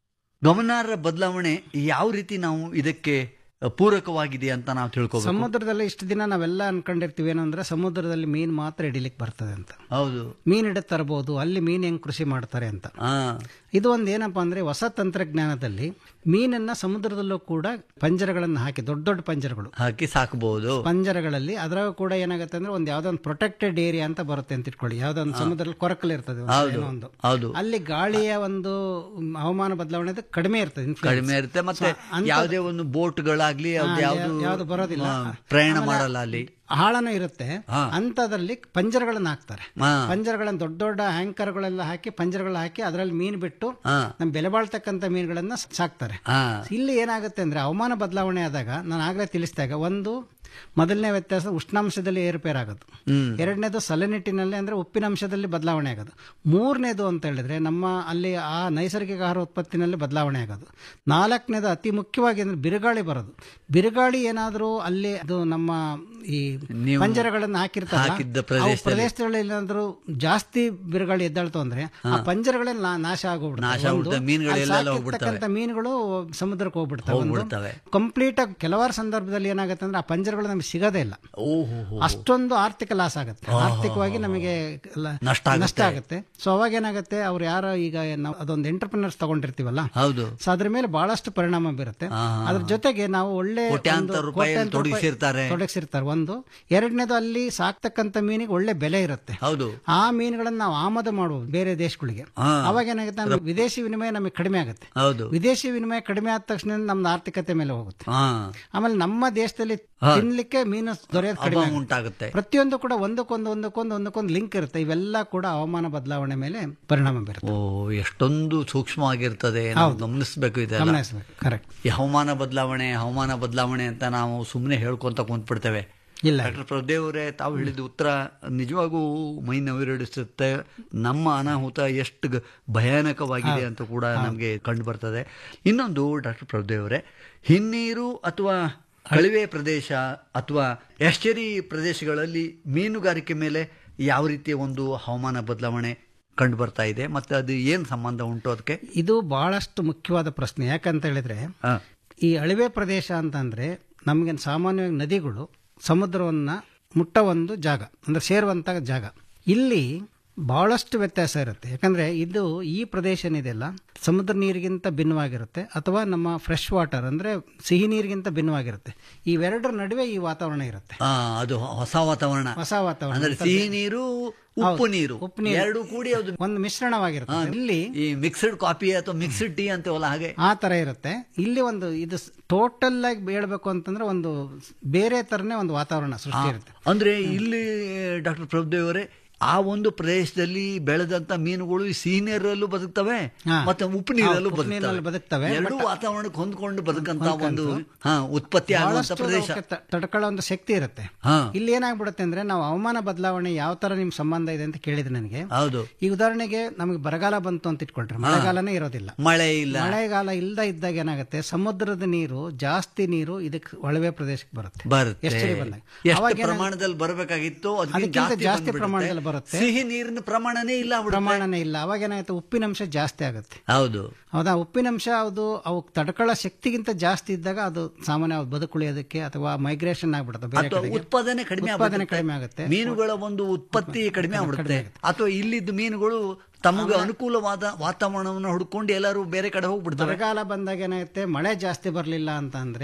ಗಮನಾರ್ಹ ಬದಲಾವಣೆ ಯಾವ ರೀತಿ ನಾವು ಇದಕ್ಕೆ ಪೂರಕವಾಗಿದೆ ಅಂತ ನಾವು ತಿಳ್ಕೊಬೇಕು ಸಮುದ್ರದಲ್ಲಿ ಇಷ್ಟು ದಿನ ನಾವೆಲ್ಲ ಅನ್ಕೊಂಡಿರ್ತೀವಿ ಏನಂದ್ರೆ ಸಮುದ್ರದಲ್ಲಿ ಮೀನು ಮಾತ್ರ ಹಿಡಿಲಿಕ್ಕೆ ಬರ್ತದೆ ಅಂತ ಹೌದು ಮೀನ್ ಹಿಡಿದು ತರಬಹುದು ಅಲ್ಲಿ ಮೀನ್ ಹೆಂಗ್ ಕೃಷಿ ಮಾಡ್ತಾರೆ ಅಂತ ಹಾ ಇದು ಒಂದು ಏನಪ್ಪಾ ಅಂದ್ರೆ ಹೊಸ ತಂತ್ರಜ್ಞಾನದಲ್ಲಿ ಮೀನನ್ನ ಸಮುದ್ರದಲ್ಲೂ ಕೂಡ ಪಂಜರಗಳನ್ನು ಹಾಕಿ ದೊಡ್ಡ ದೊಡ್ಡ ಪಂಜರಗಳು ಹಾಕಿ ಸಾಕಬಹುದು ಪಂಜರಗಳಲ್ಲಿ ಅದ್ರಾಗ ಕೂಡ ಏನಾಗುತ್ತೆ ಅಂದ್ರೆ ಒಂದು ಯಾವ್ದೋ ಒಂದು ಪ್ರೊಟೆಕ್ಟೆಡ್ ಏರಿಯಾ ಅಂತ ಬರುತ್ತೆ ಅಂತ ಇಟ್ಕೊಳ್ಳಿ ಯಾವ್ದೋ ಒಂದು ಸಮುದ್ರದಲ್ಲಿ ಕೊರಕಲ್ ಇರ್ತದೆ ಒಂದು ಹೌದು ಏನೋ ಒಂದು ಹೌದು ಅಲ್ಲಿ ಗಾಳಿಯ ಒಂದು ಮ್, ಹವಾಮಾನ ಬದಲಾವಣೆ ಅದು ಕಡಿಮೆ ಇರ್ತದೆ influence. ಕಡಿಮೆ ಇರುತ್ತೆ ಮತ್ತೆ ಯಾವುದೇ ಒಂದು ಬೋಟ್ಗಳಾಗ್ಲಿ ಅದು ಯಾವ್ದು ಯಾವ್ದು ಬರೋದಿಲ್ಲ. ಆ, ಪ್ರಯಾಣ ಮಾಡಲ್ಲ ಅಲ್ಲಿ ಆಳನೂ ಇರುತ್ತೆ ಹಾ. ಅಂತದ್ರಲ್ಲಿ ಪಂಜರಗಳನ್ನ ಹಾಕ್ತಾರೆ ಹಾ. ಪಂಜರಗಳನ್ನ ದೊಡ್ಡ ದೊಡ್ಡ ಆಂಕರ್ಗಳೆಲ್ಲ ಹಾಕಿ ಪಂಜರಗಳ ಹಾಕಿ ಅದರಲ್ಲಿ ಮೀನು ಬಿಟ್ಟು ಹಾ. ನಮ್ಮ ಬೆಲೆ ಬಾಳ್ತಕ್ಕಂಥ ಮೀನುಗಳನ್ನ ಸಾಕ್ತಾರೆ ಹಾ ಇಲ್ಲಿ ಏನಾಗುತ್ತೆ ಅಂದ್ರೆ ಹವಾಮಾನ ಬದಲಾವಣೆ ಆದಾಗ ನಾನು ಆಗ್ಲೇ ತಿಳಿಸಿದಾಗ ಒಂದು ಮೊದಲನೇ ವ್ಯತ್ಯಾಸ ಉಷ್ಣಾಂಶದಲ್ಲಿ ಏರುಪೇರು ಆಗೋದು ಹ್ಮ್ ಎರಡನೇದು ಸಲನಿಟ್ಟಿನಲ್ಲಿ ಅಂದ್ರೆ ಉಪ್ಪಿನಂಶದಲ್ಲಿ ಬದಲಾವಣೆ ಆಗೋದು ಮೂರನೇದು ಅಂತ ಹೇಳಿದ್ರೆ ನಮ್ಮ ಅಲ್ಲಿ ಆ ನೈಸರ್ಗಿಕ ಆಹಾರ ಉತ್ಪತ್ತಿನಲ್ಲಿ ಬದಲಾವಣೆ ಆಗೋದು ನಾಲ್ಕನೇದು ಅತಿ ಮುಖ್ಯವಾಗಿ ಅಂದ್ರೆ ಬಿರುಗಾಳಿ ಬರೋದು ಬಿರುಗಾಳಿ ಏನಾದರೂ ಅಲ್ಲಿ ಅದು ನಮ್ಮ ಈ ನೀವು ಪಂಜರಗಳನ್ನು ಹಾಕಿರ್ತಾರೆ ಹಾಕಿದ್ದ ಪ್ರದೇಶದಲ್ಲಿ. ಪ್ರದೇಶಗಳಲ್ಲಿ ಏನಾದರೂ ಜಾಸ್ತಿ ಬಿರುಗಾಳಿ ಎದ್ದಾಳ್ತು ಅಂದ್ರೆ ಆ ಪಂಜರಗಳೆಲ್ಲ ನಾ- ನಾಶ ಆಗೋಗ್ಬಿಡುತ್ತೆ ನಾಶ ಒಂದು, ಆಗ್ಬಿಡುತ್ತೆ, ಮೀನುಗಳೆಲ್ಲ ಅಲ್ಲಿ ಹೋಗ್ಬಿಡ್ತವೆ. ಸಾಕಿರ್ತಕ್ಕಂಥ ಮೀನುಗಳು ಸಮುದ್ರಕ್ಕೆ ಹೋಗ್ಬಿಡ್ತವೆ ಒಂದು. ಹೋಗ್ಬಿಡ್ತವೆ. ಕಂಪ್ಲೀಟ್ ಆಗಿ ಕೆಲವಾರು ಸಂದರ್ಭದಲ್ಲಿ ಏನಾಗುತ್ತೆ ಅಂದ್ರೆ ಆ ಪಂಜರಗಳು ನಮಗೆ ಸಿಗೋದೇ ಇಲ್ಲ ಓಹೋ ಅಷ್ಟೊಂದು ಆರ್ಥಿಕ ಲಾಸ್ ಆಗುತ್ತೆ ಆರ್ಥಿಕವಾಗಿ ನಮಗೆ ಲ- ನಷ್ಟ ಆಗುತ್ತೆ. ನಷ್ಟ ಆಗುತ್ತೆ ಸೊ ಅವಾಗ ಏನಾಗುತ್ತೆ ಅವ್ರು ಯಾರೋ ಈಗ ನಾವು ಅದೊಂದು ಎಂಟರ್ಪ್ರಿನರ್ಸ್ ತಗೊಂಡಿರ್ತೀವಲ್ಲ ಹೌದು ಸೊ ಅದ್ರ ಮೇಲೆ ಬಹಳಷ್ಟು ಪರಿಣಾಮ ಬೀರುತ್ತೆ ಅದ್ರ ಜೊತೆಗೆ ನಾವು ಒಳ್ಳೆ ಕೋಟ್ಯಾಂತರ ಒಂದು ರೂಪಾಯಿ ಕೋಟ್ಯಾಂತರ ರೂಪಾಯಿ ತೊಡಗಿಸಿರ್ತಾರೆ. ತೊಡಗಿಸಿರ್ತಾರೆ ಒಂದು ಎರಡನೇದು ಅಲ್ಲಿ ಸಾಕ್ತಕ್ಕಂಥ ಮೀನಿಗೆ ಒಳ್ಳೆ ಬೆಲೆ ಇರುತ್ತೆ ಹೌದು ಆ ಮೀನುಗಳನ್ನ ನಾವು ಆಮದು ಮಾಡುವುದು ಬೇರೆ ದೇಶಗಳಿಗೆ ಹಾ. ಅವಾಗ ಏನಾಗುತ್ತೆ ನಮ್ಗೆ ವಿದೇಶಿ ವಿನಿಮಯ ನಮಗೆ ಕಡಿಮೆ ಆಗುತ್ತೆ ಹೌದು ವಿದೇಶಿ ವಿನಿಮಯ ಕಡಿಮೆ ಆದ ತಕ್ಷಣ ನಮ್ದು ಆರ್ಥಿಕತೆ ಮೇಲೆ ಹೋಗುತ್ತೆ ಹಾ ಆಮೇಲೆ ನಮ್ಮ ದೇಶದಲ್ಲಿ ತಿನ್ಲಿಕ್ಕೆ ಮೀನು ದೊರೆಯೋದು ಕಡಿಮೆ ಅಭಾವ ಆಗುತ್ತೆ. ಉಂಟಾಗುತ್ತೆ ಪ್ರತಿಯೊಂದು ಕೂಡ ಒಂದಕ್ಕೊಂದು ಒಂದಕ್ಕೊಂದು ಒಂದಕ್ಕೊಂದು ಲಿಂಕ್ ಇರುತ್ತೆ ಇವೆಲ್ಲ ಕೂಡ ಹವಾಮಾನ ಬದಲಾವಣೆ ಮೇಲೆ ಪರಿಣಾಮ ಬೀರುತ್ತೆ ಓ ಎಷ್ಟೊಂದು ಸೂಕ್ಷ್ಮವಾಗಿರ್ತದೆ ನಾವು ಗಮನಿಸಬೇಕು ಇದೆಲ್ಲ ಗಮನಿಸಬೇಕು ಕರೆಕ್ಟ್ ಈ ಹವಾಮಾನ ಬದಲಾವಣೆ ಹವಾಮಾನ ಬದಲಾವಣೆ ಅಂತ ನಾವು ಸುಮ್ಮನೆ ಹೇಳ್ಕೊಂತ ಕುಂತ್ಬಿಡ್ತೇವೆ ಇಲ್ಲ ಡಾಕ್ಟರ್ ಪ್ರಭುದೇವರೇ ತಾವು ಹೇಳಿದ ಉತ್ತರ ನಿಜವಾಗೂ ಮೈ ನವಿರಡಿಸುತ್ತೆ ನಮ್ಮ ಅನಾಹುತ ಎಷ್ಟು ಗ- ಭಯಾನಕವಾಗಿದೆ ಅಂತ ಕೂಡ ನಮಗೆ ಕಂಡು ಬರ್ತದೆ ಇನ್ನೊಂದು ಡಾಕ್ಟರ್ ಪ್ರಭುದೇವರೇ ಹಿನ್ನೀರು ಅಥವಾ ಕಣಿವೆ ಪ್ರದೇಶ ಅಥವಾ ಎಸ್ಟೇರಿ ಪ್ರದೇಶಗಳಲ್ಲಿ ಮೀನುಗಾರಿಕೆ ಮೇಲೆ ಯಾವ ರೀತಿಯ ಒಂದು ಹವಾಮಾನ ಬದಲಾವಣೆ ಕಂಡು ಬರ್ತಾ ಇದೆ ಮತ್ತೆ ಅದು ಏನು ಸಂಬಂಧ ಉಂಟು ಅದಕ್ಕೆ ಇದು ಬಹಳಷ್ಟು ಮುಖ್ಯವಾದ ಪ್ರಶ್ನೆ ಯಾಕಂತ ಹೇಳಿದ್ರೆ ಹಾ. ಈ ಅಳಿವೆ ಪ್ರದೇಶ ಅಂತಂದ್ರೆ ನಮಗೆ ಸಾಮಾನ್ಯವಾಗಿ ನದಿಗಳು ಸಮುದ್ರವನ್ನ ಮುಟ್ಟ ಒಂದು ಜಾಗ ಅಂದ್ರೆ ಸೇರುವಂತ ಜಾಗ ಇಲ್ಲಿ ಬಹಳಷ್ಟು ವ್ಯತ್ಯಾಸ ಇರುತ್ತೆ ಯಾಕಂದ್ರೆ ಇದು ಈ ಪ್ರದೇಶ ಏನಿದೆಯಲ್ಲ ಸಮುದ್ರ ನೀರಿಗಿಂತ ಭಿನ್ನವಾಗಿರುತ್ತೆ ಅಥವಾ ನಮ್ಮ ಫ್ರೆಶ್ ವಾಟರ್ ಅಂದ್ರೆ ಸಿಹಿ ನೀರಿಗಿಂತ ಭಿನ್ನವಾಗಿರುತ್ತೆ ಇವೆರಡರ ನಡುವೆ ಈ ವಾತಾವರಣ ಇರುತ್ತೆ ಆ, ಅದು ಹೊಸ ವಾತಾವರಣ ಹೊಸ ವಾತಾವರಣ ಅಂದ್ರೆ ಸಿಹಿ ನೀರು ಉಪ್ಪು ನೀರು ಉಪ್ಪು ನೀರು. ಎರಡು ಕೂಡಿ ಅದು ಒಂದು ಮಿಶ್ರಣವಾಗಿರುತ್ತೆ ಇಲ್ಲಿ ಈ ಮಿಕ್ಸ್ಡ್ ಕಾಫಿ ಅಥವಾ ಮಿಕ್ಸ್ಡ್ ಟೀ ಅಂತೀವಲ್ಲ ಹಾಗೆ ಆ ತರ ಇರುತ್ತೆ ಇಲ್ಲಿ ಒಂದು ಇದು ಟೋಟಲ್ ಆಗಿ ಹೇಳ್ಬೇಕು ಅಂತಂದ್ರೆ ಒಂದು ಬೇರೆ ತರನೇ ಒಂದು ವಾತಾವರಣ ಸೃಷ್ಟಿ ಇರುತ್ತೆ ಅಂದ್ರೆ ಇಲ್ಲಿ ಡಾಕ್ಟರ್ ಪ್ರಭುದೇವರೇ ಆ ಒಂದು ಪ್ರದೇಶದಲ್ಲಿ ಬೆಳೆದಂತ ಮೀನುಗಳು ಈ ಸಿಹಿ ನೀರಲ್ಲೂ ಬದುಕ್ತವೆ ಹಾ. ಮತ್ತೆ ಉಪ್ಪು ನೀರಲ್ಲೂ ಉಪ್ಪು ನೀರಲ್ಲಿ ಬದುಕ್ತವೆ, ಎರಡೂ ವಾತಾವರಣಕ್ಕೆ ಹೊಂದ್ಕೊಂಡು ಬದುಕಂತ ಒಂದು ಹಾ ಉತ್ಪತ್ತಿ ಆಗುವಂತ ಬಹಳಷ್ಟು ಪ್ರದೇಶ ಅವಕ್ಕೆ ತ- ತಡ್ಕೊಳ್ಳೋ ಒಂದು ಶಕ್ತಿ ಇರುತ್ತೆ ಹಾ ಇಲ್ಲಿ ಏನಾಗ್ಬಿಡುತ್ತೆ ಅಂದ್ರೆ ನಾವು ಹವಾಮಾನ ಬದಲಾವಣೆ ಯಾವ ತರ ನಿಮ್ ಸಂಬಂಧ ಇದೆ ಅಂತ ಕೇಳಿದ್ರೆ ನನಗೆ ಹೌದು ಈ ಉದಾಹರಣೆಗೆ ನಮಗೆ ಬರಗಾಲ ಬಂತು ಅಂತ ಇಟ್ಕೊಳ್ರಿ ಮಳೆಗಾಲನೇ ಇರೋದಿಲ್ಲ ಮಳೆ ಇಲ್ಲ ಮಳೆಗಾಲ ಇಲ್ದ ಇದ್ದಾಗ ಏನಾಗುತ್ತೆ ಸಮುದ್ರದ ನೀರು ಜಾಸ್ತಿ ನೀರು ಇದಕ್ಕೆ ಒಳವೆ ಪ್ರದೇಶಕ್ಕೆ ಬರುತ್ತೆ ಬರುತ್ತೆ ಎಷ್ಟೇ ಬಂದಾಗ. ಎಷ್ಟು ಅವಾಗ ಏನಾಗುತ್ತೆ? ಪ್ರಮಾಣದಲ್ಲಿ ಬರಬೇಕಾಗಿತ್ತು ಅದಕ್ಕಿಂತ ಅದಕ್ಕಿಂತ ಜಾಸ್ತಿ ಜಾಸ್ತಿ ಬಂದ್ಬಿಡುತ್ತೆ. ಪ್ರಮಾಣದಲ್ಲಿ ಬರುತ್ತೆ. ಸಿಹಿ ನೀರಿನ ಪ್ರಮಾಣನೇ ಇಲ್ಲ ಆಗ್ಬಿಡುತ್ತೆ. ಪ್ರಮಾಣನೇ ಇಲ್ಲ ಅವಾಗ ಏನಾಗುತ್ತೆ ಉಪ್ಪಿನಂಶ ಜಾಸ್ತಿ ಆಗುತ್ತೆ ಹೌದು ಹೌದಾ ಉಪ್ಪಿನಂಶ ಅದು ಅವು ತಡ್ಕೊಳ್ಳೋ ಶಕ್ತಿಗಿಂತ ಜಾಸ್ತಿ ಇದ್ದಾಗ ಅದು ಸಾಮಾನ್ಯ ಬದುಕುಳಿಯೋದಕ್ಕೆ ಅಥವಾ ಮೈಗ್ರೇಷನ್ ಆಗ್ಬಿಡುತ್ತೆ ಬೇರೆ ಅಥವಾ ಕಡೆಗೆ ಉತ್ಪಾದನೆ ಕಡಿಮೆ ಉತ್ಪಾದನೆ ಆಗ್ಬಿಡುತ್ತೆ. ಕಡಿಮೆ ಆಗುತ್ತೆ ಮೀನುಗಳ ಒಂದು ಉತ್ಪತ್ತಿ ಕಡಿಮೆ ಆಗ್ಬಿಡುತ್ತೆ ಅಥವಾ ಇಲ್ಲಿದ್ದ ಮೀನುಗಳು ತಮಗೆ ಅನುಕೂಲವಾದ ವಾತಾವರಣವನ್ನು ಹುಡ್ಕೊಂಡು ಎಲ್ಲರೂ ಬೇರೆ ಕಡೆ ಹೋಗ್ಬಿಡ್ತಾರೆ ಬರಗಾಲ ಬಂದಾಗ ಏನಾಗುತ್ತೆ ಮಳೆ ಜಾಸ್ತಿ ಬರಲಿಲ್ಲ ಅಂತ ಅಂದ್ರೆ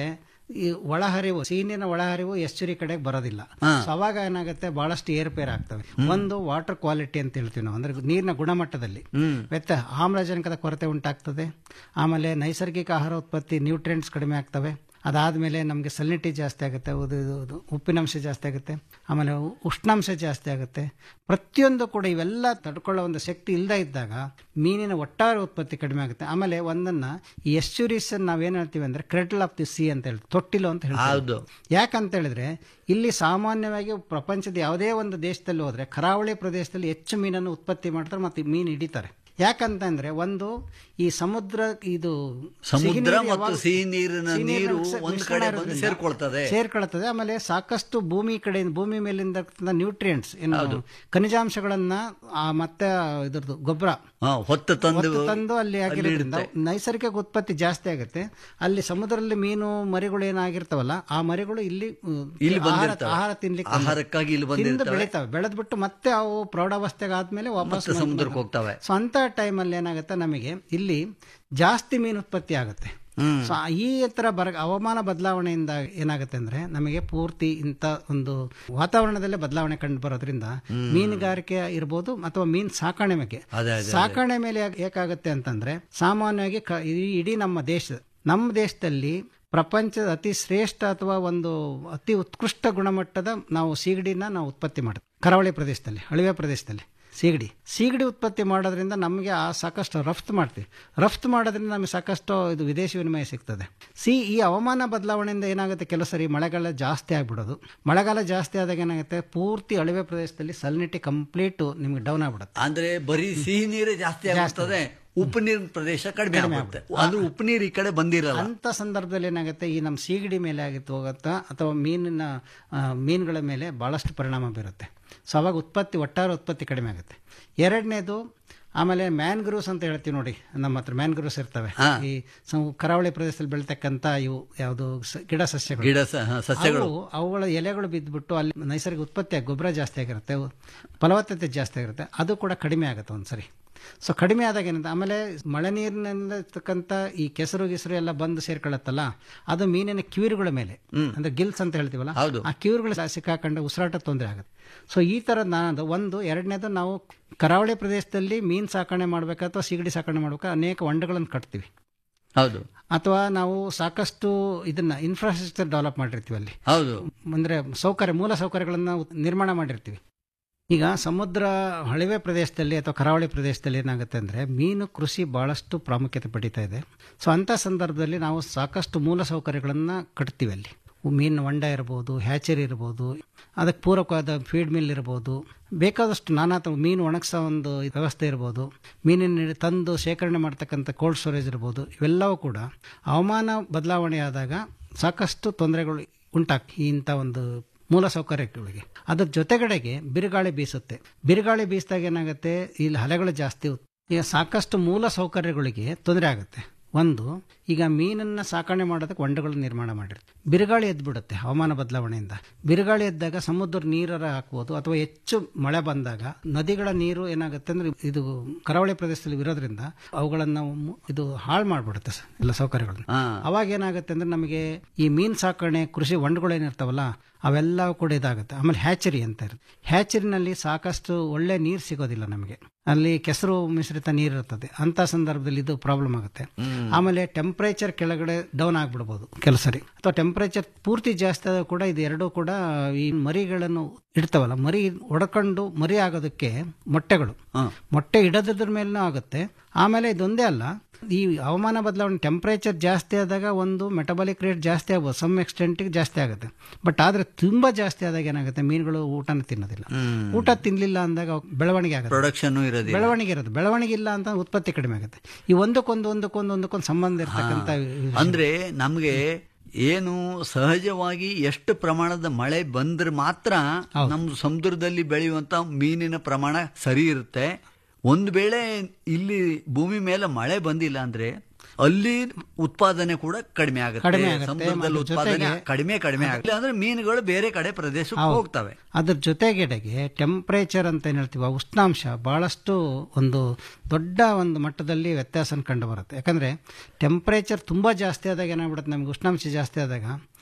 ಈ ಒಳಹರಿವು ಸಿಹಿನೀರಿನ ಒಳಹರಿವು ಎಸ್ಚುರಿ ಕಡೆಗೆ ಬರೋದಿಲ್ಲ ಸೊ ಅವಾಗ ಏನಾಗುತ್ತೆ ಬಹಳಷ್ಟು ಏರುಪೇರು ಆಗ್ತವೆ ಒಂದು ವಾಟರ್ ಕ್ವಾಲಿಟಿ ಅಂತ ಹೇಳ್ತೀವಿ ನಾವು ಅಂದ್ರೆ ನೀರಿನ ಗುಣಮಟ್ಟದಲ್ಲಿ ವ್ಯತ್ಯ ಆಮ್ಲಜನಕದ ಕೊರತೆ ಉಂಟಾಗ್ತದೆ ಆಮೇಲೆ ನೈಸರ್ಗಿಕ ಆಹಾರ ಉತ್ಪತ್ತಿ ನ್ಯೂಟ್ರಿಯೆಂಟ್ಸ್ ಕಡಿಮೆ ಆಗ್ತವೆ ಅದಾದಮೇಲೆ ನಮಗೆ ಸಲಿನಿಟಿ ಜಾಸ್ತಿ ಆಗುತ್ತೆ ಅದು- ಇದು- ಇದು ಉಪ್ಪಿನಂಶ ಜಾಸ್ತಿ ಆಗುತ್ತೆ ಆಮೇಲೆ ಉ- ಉಷ್ಣಾಂಶ ಜಾಸ್ತಿ ಆಗುತ್ತೆ ಪ್ರತಿಯೊಂದು ಕೂಡ ಇವೆಲ್ಲ ತಡ್ಕೊಳ್ಳೋ ಒಂದು ಶಕ್ತಿ ಇಲ್ಲದೆ ಇದ್ದಾಗ ಮೀನಿನ ಒಟ್ಟಾರೆ ಉತ್ಪತ್ತಿ ಕಡಿಮೆ ಆಗುತ್ತೆ ಆಮೇಲೆ ಒಂದನ್ನ ಈ ಎಸ್ಚುರೀಸ್ ನಾವೇನು ಹೇಳ್ತೀವಿ ಅಂದ್ರೆ ಕ್ರೆಟಲ್ ಆಫ್ ದಿ ಸಿ ಅಂತ ಹೇಳ್ತೀವಿ ತೊಟ್ಟಿಲು ಅಂತ ಹೇಳ್ತೀವಿ ಹೌದು ಯಾಕಂತ ಹೇಳಿದ್ರೆ ಇಲ್ಲಿ ಸಾಮಾನ್ಯವಾಗಿ ಪ್ರಪಂಚದ ಯಾವುದೇ ಒಂದು ದೇಶದಲ್ಲಿ ಹೋದ್ರೆ ಕರಾವಳಿ ಪ್ರದೇಶದಲ್ಲಿ ಹೆಚ್ಚು ಮೀನನ್ನು ಉತ್ಪತ್ತಿ ಮಾಡ್ತಾರೆ ಮತ್ತು ಮೀನು ಹಿಡಿತಾರೆ ಯಾಕಂತಂದ್ರೆ ಒಂದು ಈ ಸಮುದ್ರ ಇದು ಸಮುದ್ರ ಸಿಹಿ ನೀರು ಮತ್ತು ಯಾವಾಗ- ಸಿಹಿ ನೀರಿನ ಸಿಹಿ ನೀರಿನ ನೀರು ಮಿಶ್ರ- ಒಂದ್ ಮಿಶ್ರಣ ಕಡೆ ಬಂದು ಇರೋದ್ರಿಂದ ಸೇರ್ಕೊಳ್ತದೆ. ಸೇರ್ಕೊಳ್ತದೆ ಆಮೇಲೆ ಸಾಕಷ್ಟು ಭೂಮಿ ಕಡೆಯಿಂದ ಭೂಮಿ ಮೇಲಿಂದ ನ್ಯೂಟ್ರಿಯೆಂಟ್ಸ್ ಏನು ಖನಿಜಾಂಶಗಳನ್ನ ಆ, ಮತ್ತೆ ಇದ್ರದ್ದು ಗೊಬ್ಬರ ಹಾ, ಹೊತ್ತು ತಂದು ಹೊತ್ತು ತಂದು ಅಲ್ಲಿ ಆಗಿರೋದ್ರಿಂದ ನೈಸರ್ಗಿಕ ಉತ್ಪತ್ತಿ ಜಾಸ್ತಿ ಆಗುತ್ತೆ ಅಲ್ಲಿ ಸಮುದ್ರದಲ್ಲಿ ಮೀನು ಮರಿಗಳು ಏನಾಗಿರ್ತಾವಲ್ಲ ಆ ಮರಿಗಳು ಇಲ್ಲಿ ಉ, ಇಲ್ಲಿ ಆಹಾರ ಬಂದಿರ್ತವೆ. ಆಹಾರ ತಿನ್ಲಿಕ್ಕೆ ಆಹಾರಕ್ಕಾಗಿ ಇಲ್ಲಿ ತಿಂದು ಬಂದಿರ್ತವೆ. ಬೆಳಿತಾವೆ ಬೆಳೆದ್ಬಿಟ್ಟು ಮತ್ತೆ ಅವು ಪ್ರೌಢಾವಸ್ಥೆಗೆ ಆದ್ಮೇಲೆ ವಾಪಸ್ ಮತ್ತೆ ಸಮುದ್ರಕ್ಕೆ ಹೋಗ್ತವೆ. ಸೊ ಅಂತ ಟೈಮಲ್ಲಿ ಏನಾಗುತ್ತೆ ನಮಗೆ ಇಲ್ಲಿ ಜಾಸ್ತಿ ಮೀನು ಉತ್ಪತ್ತಿ ಆಗುತ್ತೆ ಸೊ ಈ ತರ ಬರ ಹವಾಮಾನ ಬದಲಾವಣೆಯಿಂದ ಏನಾಗುತ್ತೆ ಅಂದ್ರೆ ನಮಗೆ ಪೂರ್ತಿ ಇಂಥ ಒಂದು ವಾತಾವರಣದಲ್ಲೇ ಬದಲಾವಣೆ ಕಂಡು ಬರೋದ್ರಿಂದ ಮೀನುಗಾರಿಕೆ ಇರ್ಬೋದು ಅಥವಾ ಮೀನ್ ಸಾಕಣೆ ಮೇಲೆ ಅದೇ, ಅದೇ, ಸಾಕಣೆ ಮೇಲೆ ಯಾಕ್- ಏಕಾಗುತ್ತೆ ಅಂತಂದ್ರೆ ಸಾಮಾನ್ಯವಾಗಿ ಕ- ಈ- ಇಡೀ ನಮ್ಮ ದೇಶ ನಮ್ಮ ದೇಶದಲ್ಲಿ ಪ್ರಪಂಚದ ಅತಿ ಶ್ರೇಷ್ಠ ಅಥವಾ ಒಂದು ಅತಿ ಉತ್ಕೃಷ್ಟ ಗುಣಮಟ್ಟದ ನಾವು ಸೀಗಡಿನ ನಾವು ಉತ್ಪತ್ತಿ ಮಾಡ್ತೀವಿ ಕರಾವಳಿ ಪ್ರದೇಶದಲ್ಲಿ ಅಳಿವೆ ಪ್ರದೇಶದಲ್ಲಿ ಸೀಗಡಿ ಸೀಗಡಿ ಉತ್ಪತ್ತಿ ಮಾಡೋದ್ರಿಂದ ನಮಗೆ ಆ ಸಾಕಷ್ಟು ರಫ್ತು ಮಾಡ್ತೀವಿ ರಫ್ತು ಮಾಡೋದ್ರಿಂದ ನಮಗೆ ಸಾಕಷ್ಟು ಇದು ವಿದೇಶಿ ವಿನಿಮಯ ಸಿಗ್ತದೆ ಸಿ ಈ ಹವಾಮಾನ ಬದಲಾವಣೆಯಿಂದ ಏನಾಗುತ್ತೆ ಕೆಲವು ಸರಿ ಮಳೆಗಾಲ ಜಾಸ್ತಿ ಆಗ್ಬಿಡೋದು ಮಳೆಗಾಲ ಜಾಸ್ತಿ ಆದಾಗ ಏನಾಗುತ್ತೆ ಪೂರ್ತಿ ಅಳಿವೆ ಪ್ರದೇಶದಲ್ಲಿ ಸಲ್ನಿಟಿ ಕಂಪ್ಲೀಟ್ ನಿಮ್ಗೆ ಡೌನ್ ಆಗ್ಬಿಡುತ್ತೆ ಅಂದ್ರೆ ಬರೀ ಸಿಹಿ ನೀರೇ ಜಾಸ್ತಿ ಆಗುತ್ತದೆ ಉಪ್ಪು ನೀರಿನ ಪ್ರದೇಶ ಕಡಿಮೆ ಆಗುತ್ತೆ ಅಂದ್ರೆ ಉಪ್ಪು ನೀರು ಈ ಕಡೆ ಬಂದಿರಲ್ಲ ಅಂತ ಸಂದರ್ಭದಲ್ಲಿ ಏನಾಗುತ್ತೆ ಈ ನಮ್ಮ ಸೀಗಡಿ ಮೇಲೆ ಆಗಿತ್ತು ಹೋಗುತ್ತಾ ಅಥವಾ ಮೀನಿನ ಆ, ಮೀನುಗಳ ಮೇಲೆ ಬಹಳಷ್ಟು ಪರಿಣಾಮ ಬೀರುತ್ತೆ ಸೊ ಅವಾಗ ಉತ್ಪತ್ತಿ ಒಟ್ಟಾರೆ ಉತ್ಪತ್ತಿ ಕಡಿಮೆ ಆಗುತ್ತೆ ಎರಡನೇದು ಆಮೇಲೆ ಮ್ಯಾನ್ಗ್ರೂವ್ಸ್ ಅಂತ ಹೇಳ್ತೀವಿ ನೋಡಿ ನಮ್ಮ ಹತ್ರ ಮ್ಯಾನ್ಗ್ರೂವ್ಸ್ ಇರ್ತವೆ ಈ ಸಂ- ಕರಾವಳಿ ಪ್ರದೇಶದಲ್ಲಿ ಬೆಳಿತಕ್ಕಂಥ ಇವು ಯಾವುದು ಸ- ಗಿಡ ಸಸ್ಯಗಳು ಗಿಡ ಸ- ಹ, ಸಸ್ಯಗಳು ಅವು ಅವುಗಳ ಎಲೆಗಳು ಬಿದ್ದುಬಿಟ್ಟು ಅಲ್ಲಿ ನೈಸರ್ಗಿಕ ಉತ್ಪತ್ತಿ ಆಗಿ ಗೊಬ್ಬರ ಜಾಸ್ತಿ ಆಗಿರುತ್ತೆ ಅವು ಫಲವತ್ತತೆ ಜಾಸ್ತಿ ಆಗಿರುತ್ತೆ ಅದು ಕೂಡ ಕಡಿಮೆ ಆಗುತ್ತೆ ಒಂದ್ಸರಿ ಸೊ ಕಡಿಮೆ ಆದಾಗ ಏನಂತ ಆಮೇಲೆ ಮಳೆ ನೀರಿನಿಂದ ಇರ್ತಕ್ಕಂಥ ಈ ಕೆಸರು ಗಿಸರು ಎಲ್ಲ ಬಂದು ಸೇರ್ಕೊಳ್ಳುತ್ತಲ್ಲ ಅದು ಮೀನಿನ ಕಿವಿರುಗಳ ಮೇಲೆ ಅಂದ್ರೆ ಗಿಲ್ಸ್ ಅಂತ ಹೇಳ್ತೀವಲ್ಲ ಹೌದು. ಆ ಕಿವಿರುಗಳು ಸಿಕ್ಕಾಕೊಂಡು ಉಸಿರಾಟ ತೊಂದರೆ ಆಗುತ್ತೆ ಸೊ ಈ ಥರ ನಾನು ಒಂದು ಎರಡನೇದು ನಾವು ಕರಾವಳಿ ಪ್ರದೇಶದಲ್ಲಿ ಮೀನು ಸಾಕಣೆ ಮಾಡ್ಬೇಕು ಅಥವಾ ಸಿಗಡಿ ಸಾಕಣೆ ಮಾಡ್ಬೇಕು ಅನೇಕ ಹೊಂಡಗಳನ್ನು ಕಟ್ತೀವಿ ಹೌದು ಅಥವಾ ನಾವು ಸಾಕಷ್ಟು ಇದನ್ನ ಇನ್ಫ್ರಾಸ್ಟ್ರಕ್ಚರ್ ಡೆವಲಪ್ ಮಾಡಿರ್ತೀವಿ ಅಲ್ಲಿ ಹೌದು ಅಂದ್ರೆ ಸೌಕರ್ಯ ಮೂಲ ಸೌಕರ್ಯಗಳನ್ನು ಉತ್- ನಿರ್ಮಾಣ ಮಾಡಿರ್ತೀವಿ ಈಗ ಸಮುದ್ರ ಹಳಿವೆ ಪ್ರದೇಶದಲ್ಲಿ ಅಥವಾ ಕರಾವಳಿ ಪ್ರದೇಶದಲ್ಲಿ ಏನಾಗುತ್ತೆ ಅಂದರೆ ಮೀನು ಕೃಷಿ ಭಾಳಷ್ಟು ಪ್ರಾಮುಖ್ಯತೆ ಪಡೀತಾ ಇದೆ ಸೊ ಅಂಥ ಸಂದರ್ಭದಲ್ಲಿ ನಾವು ಸಾಕಷ್ಟು ಮೂಲ ಸೌಕರ್ಯಗಳನ್ನು ಕಟ್ತೀವಿ ಅಲ್ಲಿ ಮೀನು ಹೊಂಡ ಇರ್ಬೋದು ಹ್ಯಾಚರಿ ಇರ್ಬೋದು ಅದಕ್ಕೆ ಪೂರಕವಾದ ಫೀಡ್ ಮಿಲ್ ಇರ್ಬೋದು ಬೇಕಾದಷ್ಟು ನಾನಾ ತ- ಮೀನು ಒಣಗಿಸೋ ಒಂದು ವ್ಯವಸ್ಥೆ ಇರ್ಬೋದು ಮೀನಿನ ತಂದು ಶೇಖರಣೆ ಮಾಡ್ತಕ್ಕಂಥ ಕೋಲ್ಡ್ ಸ್ಟೋರೇಜ್ ಇರ್ಬೋದು ಇವೆಲ್ಲವೂ ಕೂಡ ಹವಾಮಾನ ಬದಲಾವಣೆ ಆದಾಗ ಸಾಕಷ್ಟು ತೊಂದರೆಗಳು ಉಂಟಾಗ್ತಿ ಇಂಥ ಒಂದು ಮೂಲ ಸೌಕರ್ಯಗಳಿಗೆ ಅದ್ರ ಜೊತೆಗಡೆಗೆ ಬಿರುಗಾಳಿ ಬೀಸುತ್ತೆ ಬಿರುಗಾಳಿ ಬೀಸಿದಾಗ ಏನಾಗುತ್ತೆ ಇಲ್ಲಿ ಅಲೆಗಳು ಜಾಸ್ತಿ ಉತ್- ಈಗ ಸಾಕಷ್ಟು ಮೂಲ ಸೌಕರ್ಯಗಳಿಗೆ ತೊಂದರೆ ಆಗುತ್ತೆ ಒಂದು ಈಗ ಮೀನನ್ನ ಸಾಕಣೆ ಮಾಡೋದಕ್ಕೆ ಹೊಂಡಗಳು ನಿರ್ಮಾಣ ಮಾಡಿರ್ತಾರೆ ಬಿರುಗಾಳಿ ಎದ್ಬಿಡುತ್ತೆ ಹವಾಮಾನ ಬದಲಾವಣೆಯಿಂದ ಬಿರುಗಾಳಿ ಎದ್ದಾಗ ಸಮುದ್ರ ನೀರರ ಹಾಕ್ಬೋದು ಅಥವಾ ಹೆಚ್ಚು ಮಳೆ ಬಂದಾಗ ನದಿಗಳ ನೀರು ಏನಾಗುತ್ತೆ ಅಂದ್ರೆ ಇದು ಕರಾವಳಿ ಪ್ರದೇಶದಲ್ಲಿ ಇರೋದ್ರಿಂದ ಅವುಗಳನ್ನು ಮು- ಇದು ಹಾಳು ಮಾಡ್ಬಿಡುತ್ತೆ ಸ- ಎಲ್ಲ ಸೌಕರ್ಯಗಳನ್ನ ಹಾ ಅವಾಗ ಏನಾಗುತ್ತೆ ಅಂದ್ರೆ ನಮಗೆ ಈ ಮೀನ್ ಸಾಕಣೆ ಕೃಷಿ ಹೊಂಡಗಳು ಏನಿರ್ತಾವಲ್ಲ ಅವೆಲ್ಲ ಕೂಡ ಇದಾಗುತ್ತೆ ಆಮೇಲೆ ಹ್ಯಾಚರಿ ಅಂತ ಇರುತ್ತೆ ಹ್ಯಾಚರಿನಲ್ಲಿ ಸಾಕಷ್ಟು ಒಳ್ಳೆ ನೀರು ಸಿಗೋದಿಲ್ಲ ನಮಗೆ ಅಲ್ಲಿ ಕೆಸರು ಮಿಶ್ರಿತ ನೀರು ಇರ್ತದೆ ಅಂತ ಸಂದರ್ಭದಲ್ಲಿ ಇದು ಪ್ರಾಬ್ಲಮ್ ಆಗುತ್ತೆ ಆಮೇಲೆ ಟೆಂಪರೇಚರ್ ಕೆಳಗಡೆ ಡೌನ್ ಆಗ್ಬಿಡ್ಬೋದು ಕೆಲವು ಸರಿ ಅಥವಾ ಟೆಂಪರೇಚರ್ ಪೂರ್ತಿ ಜಾಸ್ತಿ ಆದಾಗ ಕೂಡ ಇದು ಎರಡೂ ಕೂಡ ಈ ಮರಿಗಳನ್ನು ಇಡ್ತಾವಲ್ಲ ಮರಿ ಒಡ್ಕೊಂಡು ಮರಿ ಆಗೋದಕ್ಕೆ ಮೊಟ್ಟೆಗಳು ಮೊಟ್ಟೆ ಇಡೋದ್ರ ಮೇಲೂ ಆಗುತ್ತೆ ಆಮೇಲೆ ಇದೊಂದೇ ಅಲ್ಲ ಈ ಹವಾಮಾನ ಬದಲಾವಣೆ ಟೆಂಪರೇಚರ್ ಜಾಸ್ತಿ ಆದಾಗ ಒಂದು ಮೆಟಬಾಲಿಕ್ ರೇಟ್ ಜಾಸ್ತಿ ಆಗ್ಬೋದು ಸಮ್ ಎಕ್ಸ್ಟೆಂಟಿಗೆ ಜಾಸ್ತಿ ಆಗುತ್ತೆ ಬಟ್ ಆದರೆ ತುಂಬಾ ಜಾಸ್ತಿ ಆದಾಗ ಏನಾಗುತ್ತೆ ಮೀನುಗಳು ಊಟನ ತಿನ್ನೋದಿಲ್ಲ ಊಟ ತಿನ್ನಲಿಲ್ಲ ಅಂದಾಗ ಅವು ಬೆಳವಣಿಗೆ ಆಗುತ್ತೆ ಪ್ರೊಡಕ್ಷನ್ ಇರೋದಿಲ್ಲ ಬೆಳವಣಿಗೆ ಇರುತ್ತೆ ಬೆಳವಣಿಗೆ ಇಲ್ಲ ಅಂತ ಉತ್ಪತ್ತಿ ಕಡಿಮೆ ಆಗುತ್ತೆ ಈ ಒಂದಕ್ಕೊಂದು ಒಂದಕ್ಕೊಂದು ಒಂದಕ್ಕೊಂದು ಸಂಬಂಧ ಇರ್ತಕ್ಕಂಥ ಅಂದ್ರೆ ನಮ್ಗೆ ಏನು ಸಹಜವಾಗಿ ಎಷ್ಟು ಪ್ರಮಾಣದ ಮಳೆ ಬಂದ್ರೆ ಮಾತ್ರ ನಮ್ಮ ಸಮುದ್ರದಲ್ಲಿ ಬೆಳೆಯುವಂತ ಮೀನಿನ ಪ್ರಮಾಣ ಸರಿ ಇರುತ್ತೆ ಒಂದು ವೇಳೆ ಇಲ್ಲಿ ಭೂಮಿ ಮೇಲೆ ಮಳೆ ಬಂದಿಲ್ಲ ಅಂದ್ರೆ ಅಲ್ಲಿ ಉತ್ಪಾದನೆ ಕೂಡ ಕಡಿಮೆ ಆಗುತ್ತೆ ಕಡಿಮೆ ಆಗುತ್ತೆ. ಸಮುದ್ರದಲ್ಲಿ ಮತ್ತು ಉತ್ಪಾದನೆ ಜೊತೆಗೆ- ಕಡಿಮೆ ಕಡಿಮೆ ಆಗುತ್ತೆ ಅಂದ್ರೆ ಮೀನುಗಳು ಬೇರೆ ಕಡೆ ಪ್ರದೇಶಕ್ಕೆ ಹೋಗ್ತವೆ ಅದ್ರ ಜೊತೆಗೆಡೆಗೆ ಟೆಂಪರೇಚರ್ ಅಂತ ಏನು ಹೇಳ್ತೀವಿ ಆ ಉಷ್ಣಾಂಶ ಬಹಳಷ್ಟು ಒಂದು ದೊಡ್ಡ ಒಂದು ಮಟ್ಟದಲ್ಲಿ ವ್ಯತ್ಯಾಸ ಕಂಡು ಬರುತ್ತೆ ಯಾಕಂದ್ರೆ ಟೆಂಪರೇಚರ್ ತುಂಬಾ ಜಾಸ್ತಿ ಆದಾಗ ಏನಾಗ್ಬಿಡುತ್ತೆ ನಮ್ಗೆ ಉಷ್ಣಾಂಶ ಜಾಸ್ತಿ ಆದಾಗ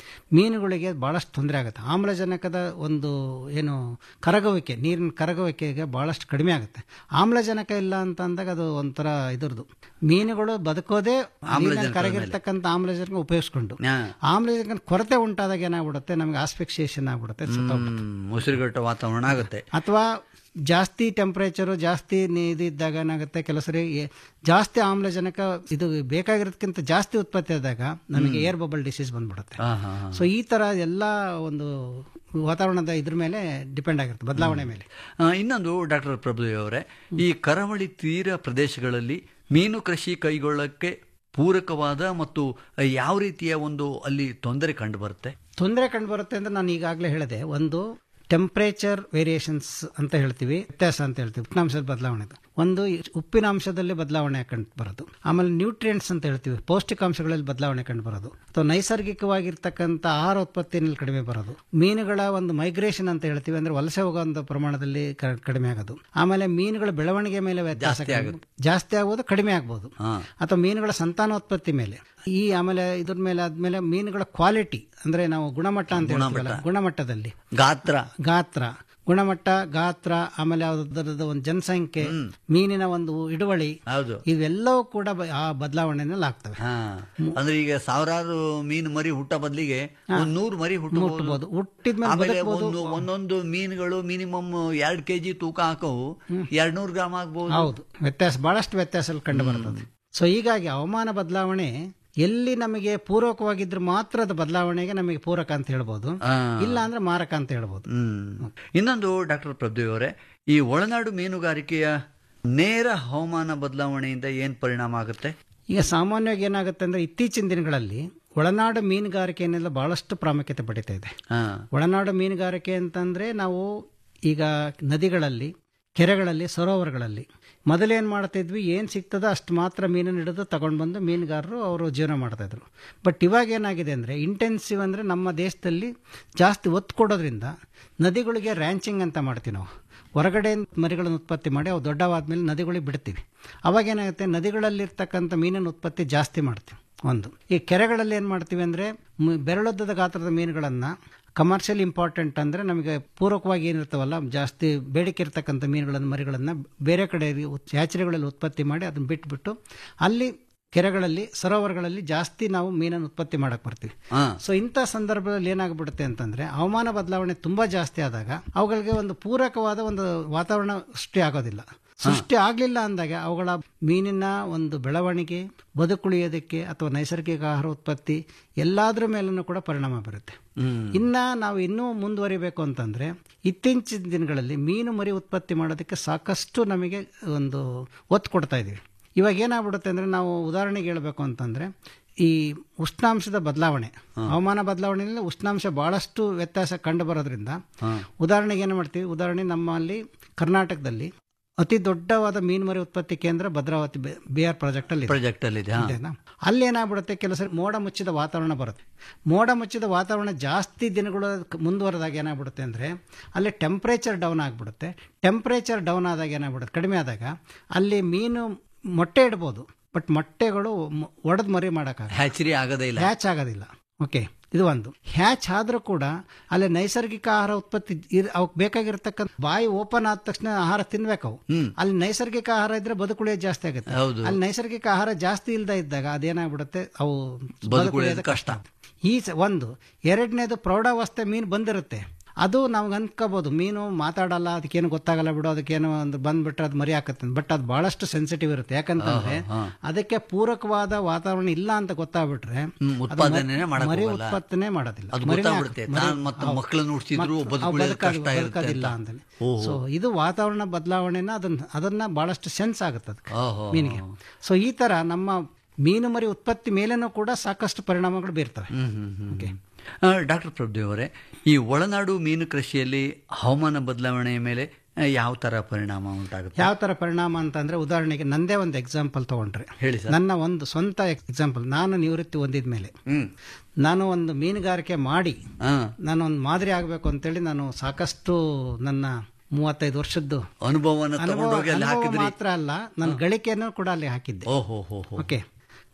ಮೀನುಗಳಿಗೆ ಭಾಳಷ್ಟು ತೊಂದರೆ ಆಗುತ್ತೆ ಆಮ್ಲಜನಕದ ಒಂದು ಏನು ಕರಗುವಿಕೆ ನೀರಿನ ಕರಗುವಿಕೆಗೆ ಭಾಳಷ್ಟು ಕಡಿಮೆ ಆಗುತ್ತೆ ಆಮ್ಲಜನಕ ಇಲ್ಲ ಅಂತ ಅಂದಾಗ ಅದು ಒಂಥರ ಇದ್ರದ್ದು ಮೀನುಗಳು ಬದುಕೋದೇ ನೀರಿನಲ್ಲಿ ಕರಗಿರ್ತಕ್ಕಂಥ ಆಮ್ಲಜನಕ ಉಪಯೋಗಿಸ್ಕೊಂಡು ಹಾ. ಆಮ್ಲಜನಕ ಕೊರತೆ ಉಂಟಾದಾಗ ಏನಾಗ್ಬಿಡುತ್ತೆ ನಮಗೆ ಆಸ್ಫಿಕ್ಸಿಯೇಷನ್ ಆಗ್ಬಿಡುತ್ತೆ ಸತ್ತೋಗ್ಬಿಡುತ್ತೆ. ಹ್ಮ್, ಉಸಿರುಗಟ್ಟ ವಾತಾವರಣ ಆಗುತ್ತೆ ಅಥವಾ ಜಾಸ್ತಿ ಟೆಂಪರೇಚರು ಜಾಸ್ತಿ ನಿ- ಇದು ಇದ್ದಾಗ ಏನಾಗುತ್ತೆ ಕೆಲವು ಸರಿ ಎ- ಜಾಸ್ತಿ ಆಮ್ಲಜನಕ ಇದು ಬೇಕಾಗಿರೋದಕ್ಕಿಂತ ಜಾಸ್ತಿ ಉತ್ಪತ್ತಿ ಆದಾಗ ನಮಗೆ ಏರ್ ಬಬಲ್ ಡಿಸೀಸ್ ಬಂದ್ಬಿಡುತ್ತೆ ಹಾ, ಹಾ, ಹಾ. ಸೊ ಈ ತರ ಎಲ್ಲ ಒಂದು ವಾತಾವರಣದ ಇದ್ರ ಮೇಲೆ ಡಿಪೆಂಡ್ ಆಗಿರುತ್ತೆ ಬದಲಾವಣೆ ಮೇಲೆ ಆ, ಇನ್ನೊಂದು ಡಾಕ್ಟರ್ ಪ್ರಭುದೇವ್ ಅವರೇ ಈ ಕರಾವಳಿ ತೀರ ಪ್ರದೇಶಗಳಲ್ಲಿ ಮೀನು ಕೃಷಿ ಕೈಗೊಳ್ಳಕ್ಕೆ ಪೂರಕವಾದ ಮತ್ತು ಯಾವ ರೀತಿಯ ಒಂದು ಅಲ್ಲಿ ತೊಂದರೆ ಕಂಡು ಬರುತ್ತೆ ತೊಂದರೆ ಕಂಡು ಬರುತ್ತೆ ಅಂದ್ರೆ ನಾನು ಈಗಾಗಲೇ ಹೇಳಿದೆ ಒಂದು ಟೆಂಪರೇಚರ್ ವೇರಿಯೇಷನ್ಸ್ ಅಂತ ಹೇಳ್ತೀವಿ ವ್ಯತ್ಯಾಸ ಅಂತ ಹೇಳ್ತೀವಿ ಉಷ್ಣಾಂಶದ ಬದಲಾವಣೆ ಒಂದು ಉಪ್ಪಿನಾಂಶದಲ್ಲಿ ಬದಲಾವಣೆ ಕಂಡು ಬರೋದು ಆಮೇಲೆ ನ್ಯೂಟ್ರಿಯೆಂಟ್ಸ್ ಅಂತ ಹೇಳ್ತೀವಿ ಪೌಷ್ಟಿಕಾಂಶಗಳಲ್ಲಿ ಬದಲಾವಣೆ ಕಂಡು ಬರೋದು ಅಥವಾ ನೈಸರ್ಗಿಕವಾಗಿರ್ತಕ್ಕಂಥ ಆಹಾರ ಉತ್ಪತ್ತಿನಲ್ಲಿ ಕಡಿಮೆ ಬರೋದು ಮೀನುಗಳ ಒಂದು ಮೈಗ್ರೇಷನ್ ಅಂತ ಹೇಳ್ತೀವಿ ಅಂದ್ರೆ ವಲಸೆ ಹೋಗುವಂತ ಪ್ರಮಾಣದಲ್ಲಿ ಕ- ಕಡಿಮೆ ಆಗೋದು ಆಮೇಲೆ ಮೀನುಗಳ ಬೆಳವಣಿಗೆ ಮೇಲೆ ವ್ಯತ್ಯಾಸ ಕಂಡು- ಜಾಸ್ತಿ ಆಗೋದು ಕಡಿಮೆ ಆಗ್ಬೋದು ಅಥವಾ ಮೀನುಗಳ ಸಂತಾನೋತ್ಪತ್ತಿ ಮೇಲೆ ಈ ಆಮೇಲೆ ಇದ್ರ ಮೇಲೆ ಆದ್ಮೇಲೆ ಮೀನುಗಳ ಕ್ವಾಲಿಟಿ ಅಂದ್ರೆ ನಾವು ಗುಣಮಟ್ಟ ಅಂತ ಹೇಳ್ತೀವಲ್ಲ ಗುಣಮಟ್ಟದಲ್ಲಿ ಗಾತ್ರ ಗಾತ್ರ ಗುಣಮಟ್ಟ ಗಾತ್ರ ಆಮೇಲೆ ಅದರದ ಒಂದು ಜನಸಂಖ್ಯೆ ಮೀನಿನ ಒಂದು ಇಡುವಳಿ ಹೌದು ಇವೆಲ್ಲವೂ ಕೂಡ ಬ- ಆ ಬದಲಾವಣೆನಲ್ಲಿ ಆಗ್ತವೆ ಹಾ ಅಂದ್ರೆ ಈಗ ಸಾವಿರಾರು ಮೀನು ಮರಿ ಹುಟ್ಟ ಬದಲಿಗೆ ಒಂದ್ ನೂರು ಮರಿ ಹುಟ್ಟಬಹುದು ಹುಟ್ಟಬಹುದು ಹುಟ್ಟಿದ್ಮೇಲೆ ಆಮೇಲೆ ಒಂದು ಒಂದೊಂದು ಮೀನುಗಳು ಮಿನಿಮಮ್ ಎರಡ್ ಕೆಜಿ ತೂಕ ಹಾಕವು ಎರಡ್ ನೂರು ಗ್ರಾಮ್ ಆಗ್ಬಹುದು ಹೌದು ವ್ಯತ್ಯಾಸ ಬಹಳಷ್ಟು ವ್ಯತ್ಯಾಸ ಕಂಡು ಬರ್ತದೆ ಸೊ ಹೀಗಾಗಿ ಹವಾಮಾನ ಬದಲಾವಣೆ ಎಲ್ಲಿ ನಮಗೆ ಪೂರಕವಾಗಿದ್ರೆ ಮಾತ್ರ ಅದು ಬದಲಾವಣೆಗೆ ನಮಗೆ ಪೂರಕ ಅಂತ ಹೇಳ್ಬೋದು ಇಲ್ಲ ಅಂದ್ರೆ ಮಾರಕ ಅಂತ ಹೇಳ್ಬೋದು ಹ್ಮ್ ಇನ್ನೊಂದು ಡಾಕ್ಟರ್ ಪ್ರಭುದೇವ್ ಅವರೇ ಈ ಒಳನಾಡು ಮೀನುಗಾರಿಕೆಯ ನೇರ ಹವಾಮಾನ ಬದಲಾವಣೆಯಿಂದ ಏನ್ ಪರಿಣಾಮ ಆಗುತ್ತೆ ಈಗ ಸಾಮಾನ್ಯವಾಗಿ ಏನಾಗುತ್ತೆ ಅಂದ್ರೆ ಇತ್ತೀಚಿನ ದಿನಗಳಲ್ಲಿ ಒಳನಾಡು ಮೀನುಗಾರಿಕೆಯನ್ನೆಲ್ಲ ಬಹಳಷ್ಟು ಪ್ರಾಮುಖ್ಯತೆ ಪಡಿತಾ ಇದೆ ಹಾ ಒಳನಾಡು ಮೀನುಗಾರಿಕೆ ಅಂತಂದ್ರೆ ನಾವು ಈಗ ನದಿಗಳಲ್ಲಿ ಕೆರೆಗಳಲ್ಲಿ ಸರೋವರಗಳಲ್ಲಿ ಮೊದಲೇನು ಮಾಡ್ತಿದ್ವಿ ಏನು ಸಿಗ್ತದೋ ಅಷ್ಟು ಮಾತ್ರ ಮೀನನ್ನು ಹಿಡಿದು ತಗೊಂಡು ಬಂದು ಮೀನುಗಾರರು ಅವರು ಜೀವನ ಮಾಡ್ತಾಯಿದ್ರು ಬಟ್ ಇವಾಗ ಏನಾಗಿದೆ ಅಂದರೆ ಇಂಟೆನ್ಸಿವ್ ಅಂದರೆ ನಮ್ಮ ದೇಶದಲ್ಲಿ ಜಾಸ್ತಿ ಒತ್ತು ಕೊಡೋದ್ರಿಂದ ನದಿಗಳಿಗೆ ರ್ಯಾಂಚಿಂಗ್ ಅಂತ ಮಾಡ್ತೀವಿ ನಾವು ಹೊರಗಡೆ ಮರಿಗಳನ್ನು ಉತ್ಪತ್ತಿ ಮಾಡಿ ಅವು ದೊಡ್ಡವಾದ್ಮೇಲೆ ನದಿಗಳಿಗೆ ಬಿಡ್ತೀವಿ ಅವಾಗ ಏನಾಗುತ್ತೆ ನದಿಗಳಲ್ಲಿರ್ತಕ್ಕಂಥ ಮೀನಿನ ಉತ್ಪತ್ತಿ ಜಾಸ್ತಿ ಮಾಡ್ತೀವಿ ಒಂದು ಈ ಕೆರೆಗಳಲ್ಲಿ ಏನು ಮಾಡ್ತೀವಿ ಅಂದರೆ ಬೆರಳುದ್ದದ ಗಾತ್ರದ ಮೀನುಗಳನ್ನು ಕಮರ್ಷಿಯಲ್ ಇಂಪಾರ್ಟೆಂಟ್ ಅಂದರೆ ನಮಗೆ ಪೂರಕವಾಗಿ ಏನಿರ್ತಾವಲ್ಲ ಜಾಸ್ತಿ ಬೇಡಿಕೆ ಇರ್ತಕ್ಕಂಥ ಮೀನುಗಳನ್ನು ಮರಿಗಳನ್ನು ಬೇರೆ ಕಡೆ ಹ್ಯಾಚರಿಗಳಲ್ಲಿ ಉತ್ಪತ್ತಿ ಮಾಡಿ ಅದನ್ನು ಬಿಟ್ಬಿಟ್ಟು ಅಲ್ಲಿ ಕೆರೆಗಳಲ್ಲಿ ಸರೋವರಗಳಲ್ಲಿ ಜಾಸ್ತಿ ನಾವು ಮೀನನ್ನು ಉತ್ಪತ್ತಿ ಮಾಡಕ್ ಬರ್ತೀವಿ ಹಾ ಸೊ ಇಂಥ ಸಂದರ್ಭದಲ್ಲಿ ಏನಾಗ್ಬಿಡುತ್ತೆ ಅಂತಂದ್ರೆ ಹವಾಮಾನ ಬದಲಾವಣೆ ತುಂಬಾ ಜಾಸ್ತಿ ಆದಾಗ ಅವುಗಳಿಗೆ ಒಂದು ಪೂರಕವಾದ ಒಂದು ವಾತಾವರಣ ಸೃಷ್ಟಿ ಆಗೋದಿಲ್ಲ ಸೃಷ್ಟಿ ಆಗ್ಲಿಲ್ಲ ಅಂದಾಗ ಅವುಗಳ ಮೀನಿನ ಒಂದು ಬೆಳವಣಿಗೆ ಬದುಕುಳಿಯೋದಕ್ಕೆ ಅಥವಾ ನೈಸರ್ಗಿಕ ಆಹಾರ ಉತ್ಪತ್ತಿ ಎಲ್ಲಾದ್ರ ಮೇಲೂ ಕೂಡ ಪರಿಣಾಮ ಬೀರುತ್ತೆ ಇನ್ನ ನಾವು ಇನ್ನೂ ಮುಂದುವರಿಬೇಕು ಅಂತಂದ್ರೆ ಇತ್ತೀಚಿನ ದಿನಗಳಲ್ಲಿ ಮೀನು ಮರಿ ಉತ್ಪತ್ತಿ ಮಾಡೋದಕ್ಕೆ ಸಾಕಷ್ಟು ನಮಗೆ ಒಂದು ಒತ್ತು ಕೊಡ್ತಾ ಇದೀವಿ ಇವಾಗ ಏನಾಗ್ಬಿಡುತ್ತೆ ಅಂದ್ರೆ ನಾವು ಉದಾಹರಣೆಗೆ ಹೇಳ್ಬೇಕು ಅಂತಂದ್ರೆ ಈ ಉಷ್ಣಾಂಶದ ಬದಲಾವಣೆ ಹವಾಮಾನ ಬದಲಾವಣೆಯಲ್ಲಿ ಉಷ್ಣಾಂಶ ಬಹಳಷ್ಟು ವ್ಯತ್ಯಾಸ ಕಂಡು ಬರೋದ್ರಿಂದ ಉದಾಹರಣೆಗೆ ಏನು ಮಾಡ್ತೀವಿ ಉದಾಹರಣೆ ನಮ್ಮಲ್ಲಿ ಕರ್ನಾಟಕದಲ್ಲಿ ಅತಿ ದೊಡ್ಡವಾದ ಮೀನುಮರಿ ಉತ್ಪತ್ತಿ ಕೇಂದ್ರ ಭದ್ರಾವತಿ ಬಿ ಆರ್ ಪ್ರಾಜೆಕ್ಟ್ ಅಲ್ಲಿ ಇದೆ. ಪ್ರಾಜೆಕ್ಟ್ ಅಲ್ಲಿ ಇದೆ ಹಾ. ಇದೆನಾ? ಅಲ್ಲಿ ಏನಾಗ್ಬಿಡುತ್ತೆ ಕೆಲವು ಸರಿ ಮೋಡ ಮುಚ್ಚಿದ ವಾತಾವರಣ ಬರುತ್ತೆ ಮೋಡ ಮುಚ್ಚಿದ ವಾತಾವರಣ ಜಾಸ್ತಿ ದಿನಗಳು ಕ- ಮುಂದುವರೆದಾಗ ಏನಾಗ್ಬಿಡುತ್ತೆ ಅಂದರೆ ಅಲ್ಲಿ ಟೆಂಪ್ರೇಚರ್ ಡೌನ್ ಆಗಿಬಿಡುತ್ತೆ ಟೆಂಪ್ರೇಚರ್ ಡೌನ್ ಆದಾಗ ಏನಾಗ್ಬಿಡುತ್ತೆ ಕಡಿಮೆ ಆದಾಗ ಅಲ್ಲಿ ಮೀನು ಮೊಟ್ಟೆ ಇಡ್ಬೋದು ಬಟ್ ಮೊಟ್ಟೆಗಳು ಒಡೆದು ಮರಿ ಮಾಡೋಕ್ಕಾಗಲ್ಲ ಹ್ಯಾಚರಿ ಆಗದೇ ಇಲ್ಲ ಹ್ಯಾಚ್ ಆಗೋದಿಲ್ಲ ಓಕೆ ಇದು ಒಂದು ಹ್ಯಾಚ್ ಆದ್ರೂ ಕೂಡ ಅಲ್ಲಿ ನೈಸರ್ಗಿಕ ಆಹಾರ ಉತ್ಪತ್ತಿ ಇರ್- ಅವಕ್ಕೆ ಬೇಕಾಗಿರ್ತಕ್ಕಂಥ ಬಾಯಿ ಓಪನ್ ಆದ ತಕ್ಷಣ ಆಹಾರ ತಿನ್ಬೇಕು ಅವು ಅಲ್ಲಿ ನೈಸರ್ಗಿಕ ಆಹಾರ ಇದ್ರೆ ಬದುಕುಳಿಯೋದು ಜಾಸ್ತಿ ಆಗುತ್ತೆ ಹೌದು. ಅಲ್ಲಿ ನೈಸರ್ಗಿಕ ಆಹಾರ ಜಾಸ್ತಿ ಇಲ್ದ ಇದ್ದಾಗ ಅದೇನಾಗ್ಬಿಡುತ್ತೆ ಅವು ಬದುಕುಳಿಯೋದು ಕಷ್ಟ. ಈ ಸ- ಒಂದು ಎರಡನೇದು ಪ್ರೌಢಾವಸ್ಥೆ ಮೀನು ಬಂದಿರುತ್ತೆ ಅದು ನಾವು ಅನ್ಕೋಬಹುದು ಮೀನು ಮಾತಾಡಲ್ಲ ಅದಕ್ಕೇನು ಗೊತ್ತಾಗಲ್ಲ ಬಿಡು ಅದಕ್ಕೇನು ಒಂದು ಬಂದ್ಬಿಟ್ರೆ ಅದು ಮರಿ ಹಾಕತ್ತೆ ಬಟ್ ಅದು ಬಹಳಷ್ಟು ಸೆನ್ಸಿಟಿವ್ ಇರುತ್ತೆ ಯಾಕಂತಂದ್ರೆ ಅದಕ್ಕೆ ಪೂರಕವಾದ ವಾತಾವರಣ ಇಲ್ಲ ಅಂತ ಗೊತ್ತಾಗ್ಬಿಟ್ರೆ ಹ್ಮ್, ಅದು ಉತ್ಪಾದನೆನೇ ಮಾಡಕ್ ಮರಿ ಹೋಗಲ್ಲ. ಉತ್ಪತ್ತನೆ ಮಾಡೋದಿಲ್ಲ ಅದು ಮರಿನೇ ಗೊತ್ತಾಗ್ಬಿಡುತ್ತೆ. ಹಾಕ್- ಮರಿ- ನಾನ್ ಮತ್ತೆ ಹೌದು. ಮಕ್ಕಳನ್ನ ಹುಡ್ಸಿದ್ರು ಮತ್ತ್ ಬದುಕುಳಿಯೋದು ಅವು ಬದುಕಾಗಿ- ಕಷ್ಟ ಇರುತ್ತೆ ಬದುಕೋದಿಲ್ಲ ಅಂತ. ಅಂತಾನೆ ಸೊ ಇದು ವಾತಾವರಣ ಬದಲಾವಣೆನ ಅದನ್ನ ಅದನ್ನ ಬಹಳಷ್ಟು ಸೆನ್ಸ್ ಆಗುತ್ತೆ ಅದಕ್ಕೆ ಓಹೋ. ಮೀನಿಗೆ ಸೊ ಈ ತರ ನಮ್ಮ ಮೀನು ಮರಿ ಉತ್ಪತ್ತಿ ಮೇಲೇನೂ ಕೂಡ ಸಾಕಷ್ಟು ಪರಿಣಾಮಗಳು ಬೀರ್ತವೆ ಓಕೆ ಡಾಕ್ಟರ್ ಪ್ರಭುದೇವ್ ಅವರೇ ಈ ಒಳನಾಡು ಮೀನು ಕೃಷಿಯಲ್ಲಿ ಹವಾಮಾನ ಬದಲಾವಣೆಯ ಮೇಲೆ ಆ, ಯಾವ ತರ ಪರಿಣಾಮ ಉಂಟಾಗುತ್ತೆ ಯಾವ ತರ ಪರಿಣಾಮ ಅಂತಂದ್ರೆ ಉದಾಹರಣೆಗೆ ನಂದೇ ಒಂದು ಎಕ್ಸಾಂಪಲ್ ತಗೊಂಡ್ರೆ ಹೇಳಿ ಸರ್ ನನ್ನ ಒಂದು ಸ್ವಂತ ಎಕ್ಸಾಂಪಲ್ ನಾನು ನಿವೃತ್ತಿ ಹೊಂದಿದ ಮೇಲೆ ಹ್ಮ್ ನಾನು ಒಂದು ಮೀನುಗಾರಿಕೆ ಮಾಡಿ ಹಾ ನಾನು ಒಂದು ಮಾದರಿ ಆಗಬೇಕು ಅಂತೇಳಿ ನಾನು ಸಾಕಷ್ಟು ನನ್ನ ಮೂವತ್ತೈದು ವರ್ಷದ್ದು ಅನುಭವನ ಅನುಭವ ತಗೊಂಡೋಗಿ ಅಲ್ಲಿ ಅನುಭವ ಹಾಕಿದ್ರಿ ಮಾತ್ರ ಅಲ್ಲ ನನ್ನ ಗಳಿಕೆಯನ್ನು ಕೂಡ ಅಲ್ಲಿ ಹಾಕಿದ್ದೆ ಓಹೋ ಹೋ ಹೋ ಓಕೆ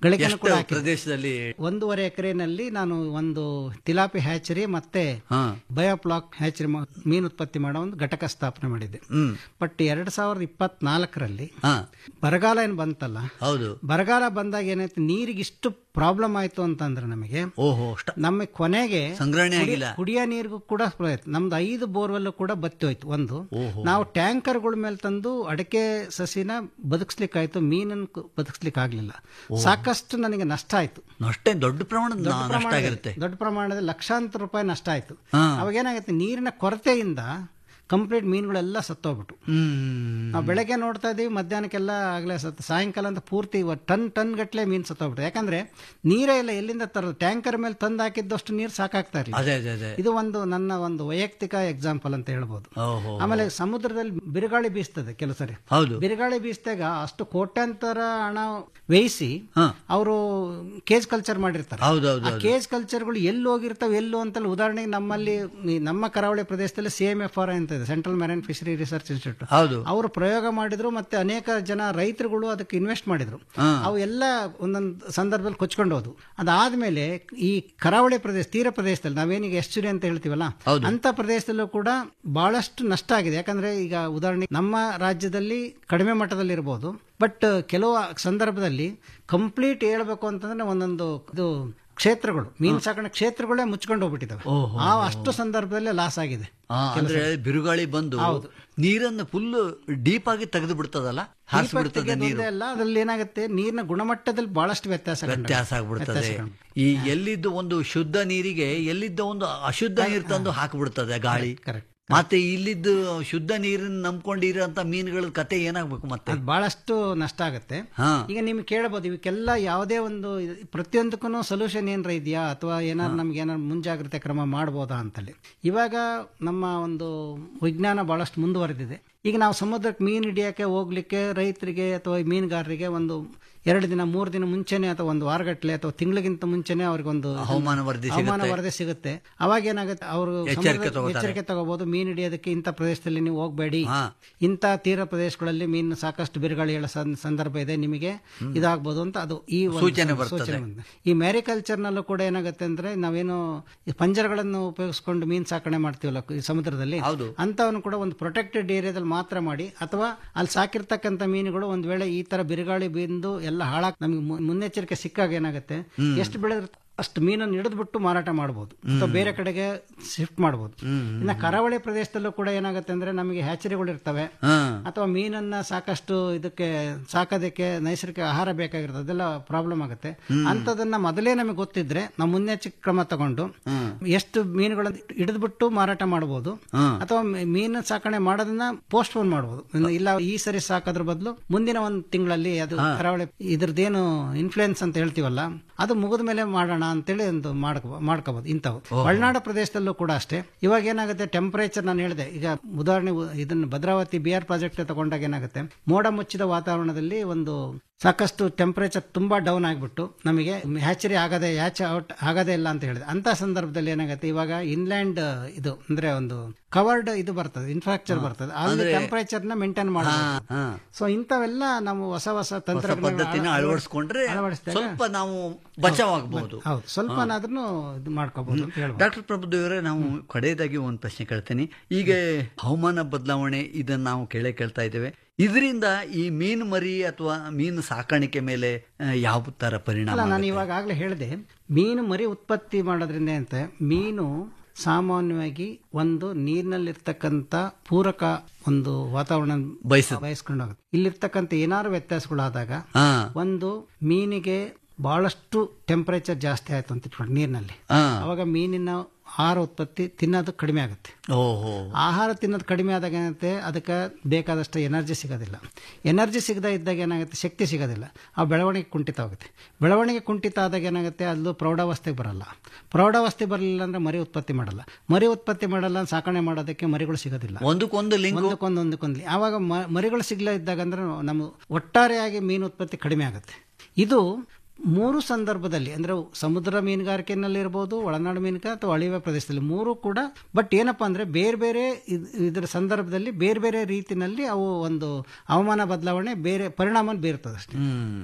ಗಳಿಕೆನೂ ಎಷ್ಟು ಕೂಡ ಹಾಕಿದೆ. ಪ್ರದೇಶದಲ್ಲಿ ಒಂದೂವರೆ ಎಕರೆನಲ್ಲಿ ನಾನು ಒಂದು ತಿಲಾಪಿ ಹ್ಯಾಚರಿ ಮತ್ತೆ ಹಾ ಬಯೋಪ್ಲಾಕ್ ಹ್ಯಾಚರಿ ಮ- ಮೀನು ಉತ್ಪತ್ತಿ ಮಾಡೋ ಒಂದು ಘಟಕ ಸ್ಥಾಪನೆ ಮಾಡಿದ್ದೆ ಹ್ಮ್ ಬಟ್ ಎರಡ್ ಸಾವಿರದ ಇಪ್ಪತ್ನಾಲ್ಕರಲ್ಲಿ ಹಾ ಬರಗಾಲ ಏನು ಬಂತಲ್ಲ ಹೌದು ಬರಗಾಲ ಬಂದಾಗ ಏನಾಯ್ತು ನೀರಿಗೆ ಇಷ್ಟು ಪ್ರಾಬ್ಲಮ್ ಆಯ್ತು ಅಂತಂದ್ರೆ ನಮಗೆ ಓಹೋ ಅಷ್ಟ ನಮ್ಮ ಕೊನೆಗೆ ಸಂಗ್ರಹಣೆ ಕುಡಿ- ಆಗಿಲ್ಲ ಕುಡಿಯೋ ನೀರಿಗೂ ಕೂಡ ಪ್ರಯತ್ನ ನಮ್ದು ಐದು ಬೋರ್ವೆಲ್ ಕೂಡ ಬತ್ತಿ ಹೋಯ್ತು ಒಂದು ನಾವು ಟ್ಯಾಂಕರ್ಗಳ ಮೇಲೆ ತಂದು ಅಡಕೆ ಸಸಿನ ಬದುಕಿಸ್ಲಿಕ್ಕಾಯ್ತು ಮೀನನ್ನು ಕು- ಬದುಕಿಸ್ಲಿಕ್ಕೆ ಆಗ್ಲಿಲ್ಲ ಸಾಕಷ್ಟು ನನಗೆ ನಷ್ಟ ಆಯ್ತು ಅಷ್ಟೇ ದೊಡ್ಡ ಪ್ರಮಾಣದ ದೊಡ್ಡ ನಷ್ಟ ಪ್ರಮಾಣದಲ್ಲಿ- ಆಗಿರುತ್ತೆ ದೊಡ್ಡ ಪ್ರಮಾಣದಲ್ಲಿ ಲಕ್ಷಾಂತರ ರೂಪಾಯಿ ನಷ್ಟ ಆಯ್ತು ಹಾ. ಅವಾಗ ಏನಾಗುತ್ತೆ ನೀರಿನ ಕೊರತೆಯಿಂದ ಕಂಪ್ಲೀಟ್ ಮೀನುಗಳೆಲ್ಲ ಸತ್ತೋಗ್ಬಿಟ್ಟು ಹ್ಮ್ ನಾವು ಬೆಳಗ್ಗೆ ನೋಡ್ತಾ ಇದೀವಿ ಮಧ್ಯಾಹ್ನಕ್ಕೆಲ್ಲ ಆಗಲೇ ಸತ್ತು ಸಾಯಂಕಾಲ ಅಂತ ಪೂರ್ತಿ ಇವ- ಟನ್ ಟನ್ ಗಟ್ಟಲೆ ಮೀನು ಸತ್ತೋಗ್ಬಿಟ್ಟು ಯಾಕಂದ್ರೆ ನೀರೇ ಇಲ್ಲ ಎಲ್ಲಿಂದ ತರೋದು ಟ್ಯಾಂಕರ್ ಮೇಲೆ ತಂದು ಹಾಕಿದ್ದಷ್ಟು ನೀರು ಸಾಕಾಗ್ತಾ ಇರಲಿಲ್ಲ ಅದೇ ಅದೇ ಅದೇ ಇದು ಒಂದು ನನ್ನ ಒಂದು ವೈಯಕ್ತಿಕ ಎಕ್ಸಾಂಪಲ್ ಅಂತ ಹೇಳ್ಬೋದು ಓಹೋ ಆಮೇಲೆ ಸಮುದ್ರದಲ್ಲಿ ಬಿರುಗಾಳಿ ಬೀಸ್ತದೆ ಕೆಲವು ಸರಿ ಹೌದು ಬಿರುಗಾಳಿ ಬೀಸಿದಾಗ ಅಷ್ಟು ಕೋಟ್ಯಾಂತರ ಹಣ ವ್ಯಯಿಸಿ ಹಾ. ಅವರು ಕೇಜ್ ಕಲ್ಚರ್ ಮಾಡಿರ್ತಾರೆ ಹೌದೌದು ಆ ಕೇಜ್ ಕಲ್ಚರ್ಗಳು ಎಲ್ಲಿ ಹೋಗಿರ್ತಾವೆ ಎಲ್ಲೋ ಅಂತಲ್ಲ ಉದಾಹರಣೆಗೆ ನಮ್ಮಲ್ಲಿ ಈ ನಮ್ಮ ಕರಾವಳಿ ಪ್ರದೇಶದಲ್ಲಿ ಸಿ ಎಂ ಎಫ್ ಆರ್ ಅಂತ ಇದೆ central marine fishery research institute ಹೌದು ಅವರು ಪ್ರಯೋಗ ಮಾಡಿದ್ರು ಮತ್ತೆ ಅನೇಕ ಜನ ರೈತರುಗಳು ಅದಕ್ಕೆ ಇನ್ವೆಸ್ಟ್ ಮಾಡಿದ್ರು ಅವು ಎಲ್ಲ ಒಂದೊಂದು ಸಂದರ್ಭದಲ್ಲಿ ಕೊಚ್ಕೊಂಡು ಹೋದ್ವು ಅದಾದ್ಮೇಲೆ ಈ ಕರಾವಳಿ ಪ್ರದೇಶ ತೀರ ಪ್ರದೇಶದಲ್ಲಿ ನಾವೇನೀಗ ಎಸ್ಚುರಿ ಅಂತ ಹೇಳ್ತೀವಲ್ಲ ಹೌದು. ಅಂತ ಪ್ರದೇಶದಲ್ಲೂ ಕೂಡ ಬಹಳಷ್ಟು ನಷ್ಟ ಆಗಿದೆ ಯಾಕಂದ್ರೆ ಈಗ ಉದಾಹರಣೆ ನಮ್ಮ ರಾಜ್ಯದಲ್ಲಿ ಕಡಿಮೆ ಮಟ್ಟದಲ್ಲಿ ಇರಬಹುದು ಬಟ್ ಕೆಲವು ಸಂದರ್ಭದಲ್ಲಿ ಕಂಪ್ಲೀಟ್ ಹೇಳ್ಬೇಕು ಅಂತಂದ್ರೆ ಒಂದೊಂದು ಇದು ಕ್ಷೇತ್ರಗಳು ಮೀನು ಸಾಕಣೆ ಕ್ಷೇತ್ರಗಳೇ ಮುಚ್ಕೊಂಡು ಹೋಗ್ಬಿಟ್ಟಿದ್ದಾವೆ ಆ ಅಷ್ಟು ಸಂದರ್ಭದಲ್ಲಿ ಲಾಸ್ ಆಗಿದೆ ಆ, ಅಂದ್ರೆ ಬಿರುಗಾಳಿ ಬಂದು ನೀರನ್ನು ಫುಲ್ ಡೀಪ್ ಆಗಿ ತೆಗೆದು ಬಿಡ್ತದಲ್ಲ ಹಾರಿಸಿ ಬಿಡ್ತದೆ ನೀರು ಒಂದೇ ಅಲ್ಲ ಅದ್ರಲ್ಲಿ ಏನಾಗುತ್ತೆ ನೀರಿನ ಗುಣಮಟ್ಟದಲ್ಲಿ ಬಹಳಷ್ಟು ವ್ಯತ್ಯಾಸ ಕಂಡು- ವ್ಯತ್ಯಾಸ ಆಗ್ಬಿಡ್ತದೆ ವ್ಯತ್ಯಾಸ ಕಂಡು. ಈ ಎಲ್ಲಿದ್ದ ಒಂದು ಶುದ್ಧ ನೀರಿಗೆ ಎಲ್ಲಿದ್ದ ಒಂದು ಅಶುದ್ಧ ನೀರು ತಂದು ಹಾಕಿಬಿಡ್ತದೆ ಗಾಳಿ ಕರೆಕ್ಟ್ ಮತ್ತೆ ಇಲ್ಲಿದ್ದು ಶುದ್ಧ ನೀರನ್ನು ನಂಬ್ಕೊಂಡಿರೋಂತ ಮೀನುಗಳ ಕತೆ ಏನಾಗ್ಬೇಕು ಮತ್ತೆ ಅದು ಬಹಳಷ್ಟು ನಷ್ಟ ಆಗುತ್ತೆ ಹಾ ಈಗ ನಿಮ್ಗೆ ಕೇಳಬಹುದು ಇವಕ್ಕೆಲ್ಲ ಯಾವುದೇ ಒಂದು ಇದು- ಪ್ರತಿಯೊಂದಕ್ಕೂ ಸೊಲ್ಯೂಷನ್ ಏನಾರ ಇದೆಯಾ ಅಥವಾ ಏನಾದ್ರು ನಮ್ಗೆ ಏನಾದ್ರು ಮುಂಜಾಗ್ರತೆ ಕ್ರಮ ಮಾಡ್ಬೋದಾ ಅಂತಲ್ಲಿ ಇವಾಗ ನಮ್ಮ ಒಂದು ವಿಜ್ಞಾನ ಬಹಳಷ್ಟು ಮುಂದುವರೆದಿದೆ ಈಗ ನಾವು ಸಮುದ್ರಕ್ಕೆ ಮೀನು ಹಿಡಿಯೋಕೆ ಹೋಗ್ಲಿಕ್ಕೆ ರೈತರಿಗೆ ಅಥವಾ ಈ ಮೀನುಗಾರರಿಗೆ ಒಂದು ಎರಡು ದಿನ ಮೂರು ದಿನ ಮುಂಚೆನೆ ಅಥವಾ ಒಂದು ವಾರಗಟ್ಟಲೆ ಅಥವಾ ತಿಂಗಳಿಗಿಂತ ಮುಂಚೆನೆ ಅವ್ರಿಗೊಂದು ಹವಾಮಾನ ವರದಿ ಹವಾಮಾನ ಸಿಗುತ್ತೆ ವರದಿ ಸಿಗುತ್ತೆ ಅವಾಗ ಏನಾಗುತ್ತೆ ಅವರು ಎಚ್ಚರಿಕೆ ತಗೋತಾರೆ. ಎಚ್ಚರಿಕೆ ತಗೋಬಹುದು ಮೀನು ಹಿಡಿಯೋದಕ್ಕೆ ಇಂಥ ಪ್ರದೇಶದಲ್ಲಿ ನೀವು ಹೋಗಬೇಡಿ ಹಾ. ಇಂಥ ತೀರ ಪ್ರದೇಶಗಳಲ್ಲಿ ಮೀನು ಸಾಕಷ್ಟು ಬಿರುಗಾಳಿ ಹೇಳೋ ಸಂ- ಸಂದರ್ಭ ಇದೆ ನಿಮಗೆ ಇದಾಗ್ಬೋದು ಅಂತ ಅದು ಈ ಒಂದು ಸೂಚನೆ ಬರ್ತದೆ. ಬಂದಿದೆ. ಈ ಮ್ಯಾರಿಕಲ್ಚರ್ ನಲ್ಲೂ ಕೂಡ ಏನಾಗುತ್ತೆ ಅಂದ್ರೆ ನಾವೇನು ಈ ಪಂಜರಗಳನ್ನು ಉಪಯೋಗಿಸ್ಕೊಂಡು ಮೀನು ಸಾಕಣೆ ಮಾಡ್ತೀವಲ್ಲ ಈ ಸಮುದ್ರದಲ್ಲಿ ಹೌದು. ಅಂತವನ್ನು ಕೂಡ ಒಂದು ಪ್ರೊಟೆಕ್ಟೆಡ್ ಏರಿಯಾದಲ್ಲಿ ಮಾತ್ರ ಮಾಡಿ ಅಥವಾ ಅಲ್ಲಿ ಸಾಕಿರ್ತಕ್ಕಂಥ ಮೀನುಗಳು ಒಂದ್ ವೇಳೆ ಈ ತರ ಬಿರುಗಾಳಿ ಬಿಂದು ಎಲ್ಲ ಹಾಳಾಗ್ ನಮಗೆ ಮು- ಮುನ್ನೆಚ್ಚರಿಕೆ ಸಿಕ್ಕಾಗ ಏನಾಗುತ್ತೆ ಎಷ್ಟು ಬೆಳೆದ್ರೆ ಅಷ್ಟು ಮೀನನ್ನು ಹಿಡಿದ್ಬಿಟ್ಟು ಮಾರಾಟ ಮಾಡಬಹುದು ಅಥವಾ ಬೇರೆ ಕಡೆಗೆ ಶಿಫ್ಟ್ ಮಾಡಬಹುದು ಇನ್ನು ಕರಾವಳಿ ಪ್ರದೇಶದಲ್ಲೂ ಕೂಡ ಏನಾಗುತ್ತೆ ಅಂದ್ರೆ ನಮಗೆ ಹ್ಯಾಚರಿಗಳು ಇರ್ತವೆ ಹಾ ಅಥವಾ ಮೀನನ್ನ ಸಾಕಷ್ಟು ಇದಕ್ಕೆ ಸಾಕೋದಕ್ಕೆ ನೈಸರ್ಗಿಕ ಆಹಾರ ಬೇಕಾಗಿರ್ತದೆ ಅದೆಲ್ಲ ಪ್ರಾಬ್ಲಮ್ ಆಗುತ್ತೆ ಅಂತದನ್ನ ಮೊದಲೇ ನಮಗೆ ಗೊತ್ತಿದ್ರೆ ನಾವು ಮುನ್ನೆಚ್ಚರಿಕೆ ಕ್ರಮ ತಗೊಂಡು ಎಷ್ಟು ಮೀನುಗಳನ್ನು ಹಿಡಿದ್ಬಿಟ್ಟು ಮಾರಾಟ ಮಾಡಬಹುದು ಅಥವಾ ಮೀ- ಮೀನು ಸಾಕಣೆ ಮಾಡೋದನ್ನ ಪೋಸ್ಟ್ ಪೋನ್ ಮಾಡಬಹುದು ಇನ್ನು ಇಲ್ಲ ಈ ಸರಿ ಸಾಕೋದ್ರ ಬದಲು ಮುಂದಿನ ಒಂದು ತಿಂಗಳಲ್ಲಿ ಅದು ಕರಾವಳಿ ಇದ್ರದ್ದೇನು ಇನ್ಫ್ಲೂಯೆನ್ಸ್ ಅಂತ ಹೇಳ್ತೀವಲ್ಲ ಅದು ಮುಗಿದ ಮೇಲೆ ಮಾಡೋಣ ಅಂತೇಳಿ ಒಂದು ಮಾಡ್ಕೊ ಮಾಡ್ಕೋಬಹುದು ಇಂಥವು ಒಳನಾಡು ಪ್ರದೇಶದಲ್ಲೂ ಕೂಡ ಅಷ್ಟೇ ಇವಾಗ ಏನಾಗುತ್ತೆ ಟೆಂಪರೇಚರ್ ನಾನು ಹೇಳಿದೆ ಈಗ ಉದಾಹರಣೆ ಉ- ಇದನ್ನ ಭದ್ರಾವತಿ ಬಿ ಆರ್ ಪ್ರಾಜೆಕ್ಟ್ ತಗೊಂಡಾಗ ಏನಾಗುತ್ತೆ ಮೋಡ ಮುಚ್ಚಿದ ವಾತಾವರಣದಲ್ಲಿ ಒಂದು ಸಾಕಷ್ಟು ಟೆಂಪರೇಚರ್ ತುಂಬಾ ಡೌನ್ ಆಗಿಬಿಟ್ಟು ನಮಗೆ ಹ್ಯಾಚರಿ ಆಗದೆ ಹ್ಯಾಚ್ ಔಟ್ ಆಗದೇ ಇಲ್ಲ ಅಂತ ಹೇಳಿದೆ ಅಂತ ಸಂದರ್ಭದಲ್ಲಿ ಏನಾಗುತ್ತೆ ಇವಾಗ ಇನ್ಲ್ಯಾಂಡ್ ಇದು ಅಂದ್ರೆ ಒಂದು ಕವರ್ಡ್ ಇದು ಬರ್ತದೆ ಇನ್ಫ್ರಾಸ್ಟ್ರಕ್ಚರ್ ಬರ್ತದೆ ಅಲ್ಲಿ ಟೆಂಪರೇಚರ್ ನ ಮೇಂಟೈನ್ ಮಾಡಬಹುದು ಹಾ ಸೊ ಇಂಥವೆಲ್ಲ ನಾವು ಹೊಸ ಹೊಸ ಹೊಸ ತಂತ್ರ ಪದ್ಧತಿನ ಅಳವಡಿಸ್ಕೊಂಡ್ರೆ ಅಳವಡಿಸಿದಾಗ ಸ್ವಲ್ಪ ನಾವು ಬಚಾವಾಗಬಹುದು ಹೌದು ಸ್ವಲ್ಪನಾದ್ರೂ ಇದು ಮಾಡ್ಕೋಬಹುದು ಅಂತ ಹೇಳ್ಬೋದು ಡಾಕ್ಟರ್ ಪ್ರಭುದೇವರೇ ನಾವು ಕಡೆಯದಾಗಿ ಒಂದು ಪ್ರಶ್ನೆ ಕೇಳ್ತೇನೆ ಈಗ ಹವಾಮಾನ ಬದಲಾವಣೆ ಇದನ್ನ ನಾವು ಕೇಳೇ ಕೇಳ್ತಾ ಇದ್ದೇವೆ ಇದರಿಂದ ಈ ಮೀನು ಮರಿ ಅಥವಾ ಮೀನು ಸಾಕಾಣಿಕೆ ಮೇಲೆ ಆ, ಯಾವ ತರ ಪರಿಣಾಮ ಅಲ್ಲ ನಾನು ಆಗುತ್ತೆ? ಇವಾಗ ಆಗ್ಲೇ ಹೇಳಿದೆ ಮೀನು ಮರಿ ಉತ್ಪತ್ತಿ ಮಾಡೋದ್ರಿಂದ ಅಂತ ಮೀನು ಸಾಮಾನ್ಯವಾಗಿ ಒಂದು ನೀರಿನಲ್ಲಿರ್ತಕ್ಕಂಥ ಪೂರಕ ಒಂದು ವಾತಾವರಣ ಬಯಸುತ್ತೆ. ಬಯಸ್ಕೊಂಡು ಹೋಗುತ್ತೆ ಇಲ್ಲಿರ್ತಕ್ಕಂಥ ಏನಾದ್ರು ವ್ಯತ್ಯಾಸಗಳಾದಾಗ ಹಾ ಒಂದು ಮೀನಿಗೆ ಬಹಳಷ್ಟು ಟೆಂಪರೇಚರ್ ಜಾಸ್ತಿ ಆಯ್ತು ಅಂತ ಇಟ್ಕೊಂಡು ನೀರಿನಲ್ಲಿ ಹಾ ಅವಾಗ ಮೀನಿನ ಆಹಾರ ಉತ್ಪತ್ತಿ ತಿನ್ನೋದು ಕಡಿಮೆ ಆಗುತ್ತೆ ಓಹೋ ಆಹಾರ ತಿನ್ನೋದು ಕಡಿಮೆ ಆದಾಗ ಏನಾಗುತ್ತೆ ಅದಕ್ಕೆ ಬೇಕಾದಷ್ಟು ಎನರ್ಜಿ ಸಿಗೋದಿಲ್ಲ ಎನರ್ಜಿ ಸಿಗದೇ ಇದ್ದಾಗ ಏನಾಗುತ್ತೆ ಶಕ್ತಿ ಸಿಗೋದಿಲ್ಲ ಆ ಬೆಳವಣಿಗೆ ಕುಂಠಿತ ಆಗುತ್ತೆ ಬೆಳವಣಿಗೆ ಕುಂಠಿತ ಆದಾಗ ಏನಾಗುತ್ತೆ ಅದು ಪ್ರೌಢಾವಸ್ಥೆಗೆ ಬರಲ್ಲ ಪ್ರೌಢಾವಸ್ಥೆ ಬರಲಿಲ್ಲ ಅಂದ್ರೆ ಮರಿ ಉತ್ಪತ್ತಿ ಮಾಡಲ್ಲ ಮರಿ ಉತ್ಪತ್ತಿ ಮಾಡಲ್ಲ ಅಂದ್ರೆ ಸಾಕಣೆ ಮಾಡೋದಕ್ಕೆ ಮರಿಗಳು ಸಿಗೋದಿಲ್ಲ ಒಂದಕ್ಕೊಂದು ಲಿಂಕ್ ಒಂದಕ್ಕೊಂದು ಒಂದಕ್ಕೊಂದು ಆವಾಗ ಮ- ಮರಿಗಳು ಸಿಗ್ಲೇ ಇದ್ದಾಗ ಅಂದ್ರೆ ನಮ್ಮ ಒಟ್ಟಾರೆಯಾಗಿ ಮೀನು ಉತ್ಪತ್ತಿ ಕಡಿಮೆ ಆಗುತ್ತೆ ಇದು ಮೂರು ಸಂದರ್ಭದಲ್ಲಿ ಅಂದ್ರೆ ಸಮುದ್ರ ಮೀನುಗಾರಿಕೆನಲ್ಲಿ ಇರ್ಬೋದು ಒಳನಾಡು ಮೀನುಗಾರಿಕೆ ಅಥವಾ ಅಳಿವೆ ಪ್ರದೇಶದಲ್ಲಿ ಮೂರು ಕೂಡ ಬಟ್ ಏನಪ್ಪಾ ಅಂದ್ರೆ ಬೇರೆ ಬೇರೆ ಇದ್- ಇದರ ಸಂದರ್ಭದಲ್ಲಿ ಬೇರೆ ಬೇರೆ ರೀತಿನಲ್ಲಿ ಅವು ಒಂದು ಹವಾಮಾನ ಬದಲಾವಣೆ ಬೇರೆ ಪರಿಣಾಮ ಬೀರ್ತದೆ ಅಷ್ಟೇ ಹ್ಮ್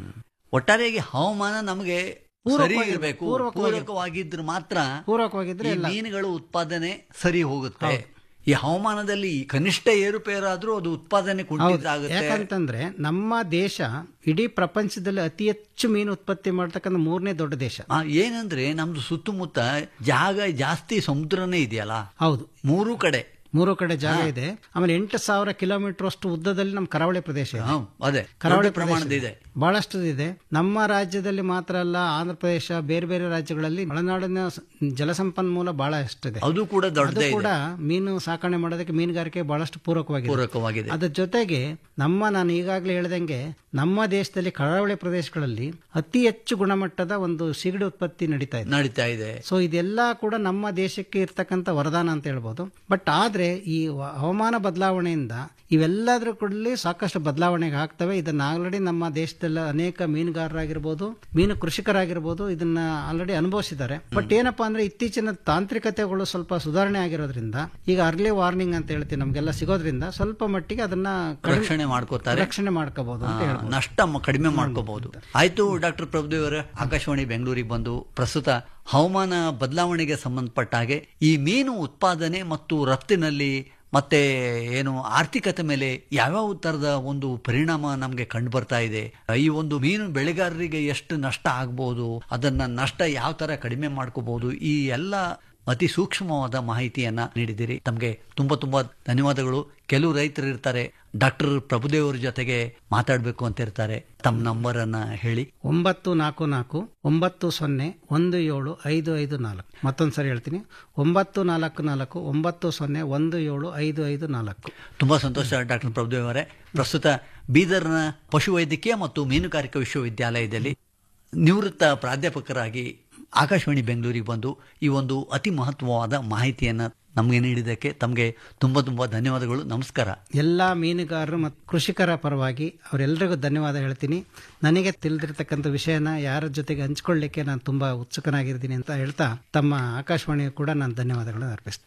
ಒಟ್ಟಾರೆಯಾಗಿ ಹವಾಮಾನ ನಮಗೆ ಸರಿ ಪೂರಕವಾಗಿ- ಇರಬೇಕು ಪೂರಕವಾಗಿ- ಪೂರಕವಾಗಿದ್ರೆ ಮಾತ್ರ ಪೂರಕವಾಗಿದ್ರೆ ಈ ಎಲ್ಲ ಮೀನುಗಳ ಉತ್ಪಾದನೆ ಸರಿ ಹೋಗುತ್ತೆ ಈ ಹವಾಮಾನದಲ್ಲಿ ಕನಿಷ್ಠ ಏರುಪೇರಾದ್ರೂ ಅದು ಉತ್ಪಾದನೆ ಹೌದು ಕುಂಠಿತಾಗುತ್ತೆ ಯಾಕಂತಂದ್ರೆ ನಮ್ಮ ದೇಶ ಇಡೀ ಪ್ರಪಂಚದಲ್ಲಿ ಅತಿ ಹೆಚ್ಚು ಮೀನು ಉತ್ಪತ್ತಿ ಮಾಡ್ತಕ್ಕಂಥ ಮೂರನೇ ದೊಡ್ಡ ದೇಶ ಆ, ಏನಂದ್ರೆ ನಮ್ದು ಸುತ್ತಮುತ್ತ ಜಾಗ ಜಾಸ್ತಿ ಸಮುದ್ರನೇ ಇದೆಯಲ್ಲ ಹೌದು ಮೂರು ಕಡೆ ಮೂರು ಕಡೆ ಜಾಗ ಇದೆ ಆಮೇಲೆ ಎಂಟು ಸಾವಿರ ಕಿಲೋಮೀಟರ್ ಅಷ್ಟು ಉದ್ದದಲ್ಲಿ ನಮ್ಮ ಕರಾವಳಿ ಪ್ರದೇಶ ಇದೆ ಹಾ, ಅದೇ ಕರಾವಳಿ ದೊಡ್ಡ ಪ್ರಮಾಣದ ಇದೆ ಬಹಳಷ್ಟು ಇದೆ ನಮ್ಮ ರಾಜ್ಯದಲ್ಲಿ ಮಾತ್ರ ಅಲ್ಲ ಆಂಧ್ರ ಪ್ರದೇಶ ಬೇರೆ ಬೇರೆ ರಾಜ್ಯಗಳಲ್ಲಿ ಮಲೆನಾಡಿನ ಸ- ಜಲಸಂಪನ್ಮೂಲ ಬಹಳ ಅಷ್ಟಿದೆ ಅದು ಕೂಡ ಅದು ದೊಡ್ಡದೇ ಕೂಡ ಇದೆ ಮೀನು ಸಾಕಣೆ ಮಾಡೋದಕ್ಕೆ ಮೀನುಗಾರಿಕೆ ಬಹಳಷ್ಟು ಪೂರಕವಾಗಿದೆ ಪೂರಕವಾಗಿದೆ ಅದ್ರ ಜೊತೆಗೆ ನಮ್ಮ ನಾನು ಈಗಾಗಲೇ ಹೇಳ್ದಂಗೆ ನಮ್ಮ ದೇಶದಲ್ಲಿ ಕರಾವಳಿ ಪ್ರದೇಶಗಳಲ್ಲಿ ಅತಿ ಹೆಚ್ಚು ಗುಣಮಟ್ಟದ ಒಂದು ಸಿಗಡಿ ಉತ್ಪತ್ತಿ ನಡೀತಾ ಇದೆ ನಡೀತಾ ಇದೆ ಸೊ ಇದೆಲ್ಲ ಕೂಡ ನಮ್ಮ ದೇಶಕ್ಕೆ ಇರ್ತಕ್ಕಂಥ ವರದಾನ ಅಂತ ಹೇಳ್ಬೋದು ಬಟ್ ಆದ್ರೆ ಈ ವ- ಹವಾಮಾನ ಬದಲಾವಣೆಯಿಂದ ಇವೆಲ್ಲದರ ಕೂಡಲಿ ಸಾಕಷ್ಟು ಬದಲಾವಣೆಗೆ ಆಗ್ತವೆ ಇದನ್ನ ಆಲ್ರೆಡಿ ನಮ್ಮ ದೇಶದಲ್ಲಿ ಅನೇಕ ಮೀನುಗಾರರಾಗಿರ್ಬೋದು ಮೀನು ಕೃಷಿಕರಾಗಿರ್ಬೋದು ಇದನ್ನ ಆಲ್ರೆಡಿ ಅನುಭವಿಸಿದ್ದಾರೆ ಬಟ್ ಏನಪ್ಪಾ ಅಂದ್ರೆ ಇತ್ತೀಚಿನ ತಾಂತ್ರಿಕತೆಗಳು ಸ್ವಲ್ಪ ಸುಧಾರಣೆ ಆಗಿರೋದ್ರಿಂದ ಈಗ ಅರ್ಲಿ ವಾರ್ನಿಂಗ್ ಅಂತ ಹೇಳ್ತೀವಿ ನಮ್ಗೆಲ್ಲ ಸಿಗೋದ್ರಿಂದ ಸ್ವಲ್ಪ ಮಟ್ಟಿಗೆ ಅದನ್ನ ಕಡಿಮೆ- ರಕ್ಷಣೆ ಮಾಡ್ಕೋತಾರೆ ರಕ್ಷಣೆ ಮಾಡ್ಕೋಬಹುದು ಅಂತ ಆ, ಹೇಳ್ಬೋದು ನಷ್ಟ ಮ- ಕಡಿಮೆ ಮಾಡ್ಕೋಬಹುದು ಆಯ್ತು ಡಾಕ್ಟರ್ ಪ್ರಭುದೇವ್ ಅವರೇ ಆಕಾಶವಾಣಿ ಬೆಂಗಳೂರಿಗೆ ಬಂದು ಪ್ರಸ್ತುತ ಹವಾಮಾನ ಬದಲಾವಣೆಗೆ ಸಂಬಂಧಪಟ್ಟ ಹಾಗೆ ಈ ಮೀನು ಉತ್ಪಾದನೆ ಮತ್ತು ರಫ್ತಿನಲ್ಲಿ ಮತ್ತೆ ಏನು ಆರ್ಥಿಕತೆ ಮೇಲೆ ಯಾವ್ಯಾವ ತರದ ಒಂದು ಪರಿಣಾಮ ನಮಗೆ ಕಂಡು ಬರ್ತಾ ಇದೆ ಈ ಒಂದು ಮೀನು ಬೆಳೆಗಾರರಿಗೆ ಎಷ್ಟು ನಷ್ಟ ಆಗ್ಬೋದು ಅದನ್ನ ನಷ್ಟ ಯಾವ ತರ ಕಡಿಮೆ ಮಾಡ್ಕೋಬಹುದು ಈ ಎಲ್ಲ ಅತಿ ಸೂಕ್ಷ್ಮವಾದ ಮಾಹಿತಿಯನ್ನ ನೀಡಿದಿರಿ ತಮಗೆ ತುಂಬಾ ತುಂಬಾ ಧನ್ಯವಾದಗಳು ಕೆಲವು ರೈತರು ಇರ್ತಾರೆ ಡಾಕ್ಟರ್ ಪ್ರಭುದೇವ್ ಅವ್ರ ಜೊತೆಗೆ ಮಾತಾಡಬೇಕು ಅಂತ ಇರ್ತಾರೆ ತಮ್ಮ ನಂಬರ್ ಅನ್ನ ಹೇಳಿ ಒಂಬತ್ತು ನಾಲ್ಕು ನಾಲ್ಕು ಒಂಬತ್ತು ಸೊನ್ನೆ ಒಂದು ಏಳು ಐದು ಐದು ನಾಲ್ಕು ಮತ್ತೊಂದು ಸರಿ ಹೇಳ್ತೀನಿ ಒಂಬತ್ತು ನಾಲ್ಕು ನಾಲ್ಕು ಒಂಬತ್ತು ಸೊನ್ನೆ ಒಂದು ಏಳು ಐದು ಐದು ನಾಲ್ಕು ತುಂಬಾ ಸಂತೋಷ ಡಾಕ್ಟರ್ ಪ್ರಭುದೇವ್ ಅವರೇ ಪ್ರಸ್ತುತ ಬೀದರ್ನ ಪಶುವೈದ್ಯಕೀಯ ಮತ್ತು ಮೀನುಗಾರಿಕಾ ವಿಶ್ವವಿದ್ಯಾಲಯದಲ್ಲಿ ನಿವೃತ್ತ ಪ್ರಾಧ್ಯಾಪಕರಾಗಿ ಆಕಾಶವಾಣಿ ಬೆಂಗಳೂರಿಗೆ ಬಂದು ಈ ಒಂದು ಅತಿ ಮಹತ್ವವಾದ ಮಾಹಿತಿಯನ್ನ ನಮಗೆ ನೀಡಿದ್ದಕ್ಕೆ ತಮಗೆ ತುಂಬಾ ತುಂಬಾ ಧನ್ಯವಾದಗಳು ನಮಸ್ಕಾರ ಎಲ್ಲ ಮೀನುಗಾರರು ಮತ್ತು ಕೃಷಿಕರ ಪರವಾಗಿ ಅವರೆಲ್ಲರಿಗೂ ಧನ್ಯವಾದ ಹೇಳ್ತೀನಿ ನನಗೆ ತಿಳಿದಿರ್ತಕ್ಕಂಥ ವಿಷಯನ ಯಾರ ಜೊತೆಗೆ ಹಂಚ್ಕೊಳ್ಳಿಕ್ಕೆ ನಾನು ತುಂಬಾ ಉತ್ಸುಕನಾಗಿರ್ತೀನಿ ಅಂತ ಹೇಳ್ತಾ ತಮ್ಮ ಆಕಾಶವಾಣಿಗೂ ಕೂಡ ನಾನು ಧನ್ಯವಾದಗಳನ್ನು ಅರ್ಪಿಸ್ತೀನಿ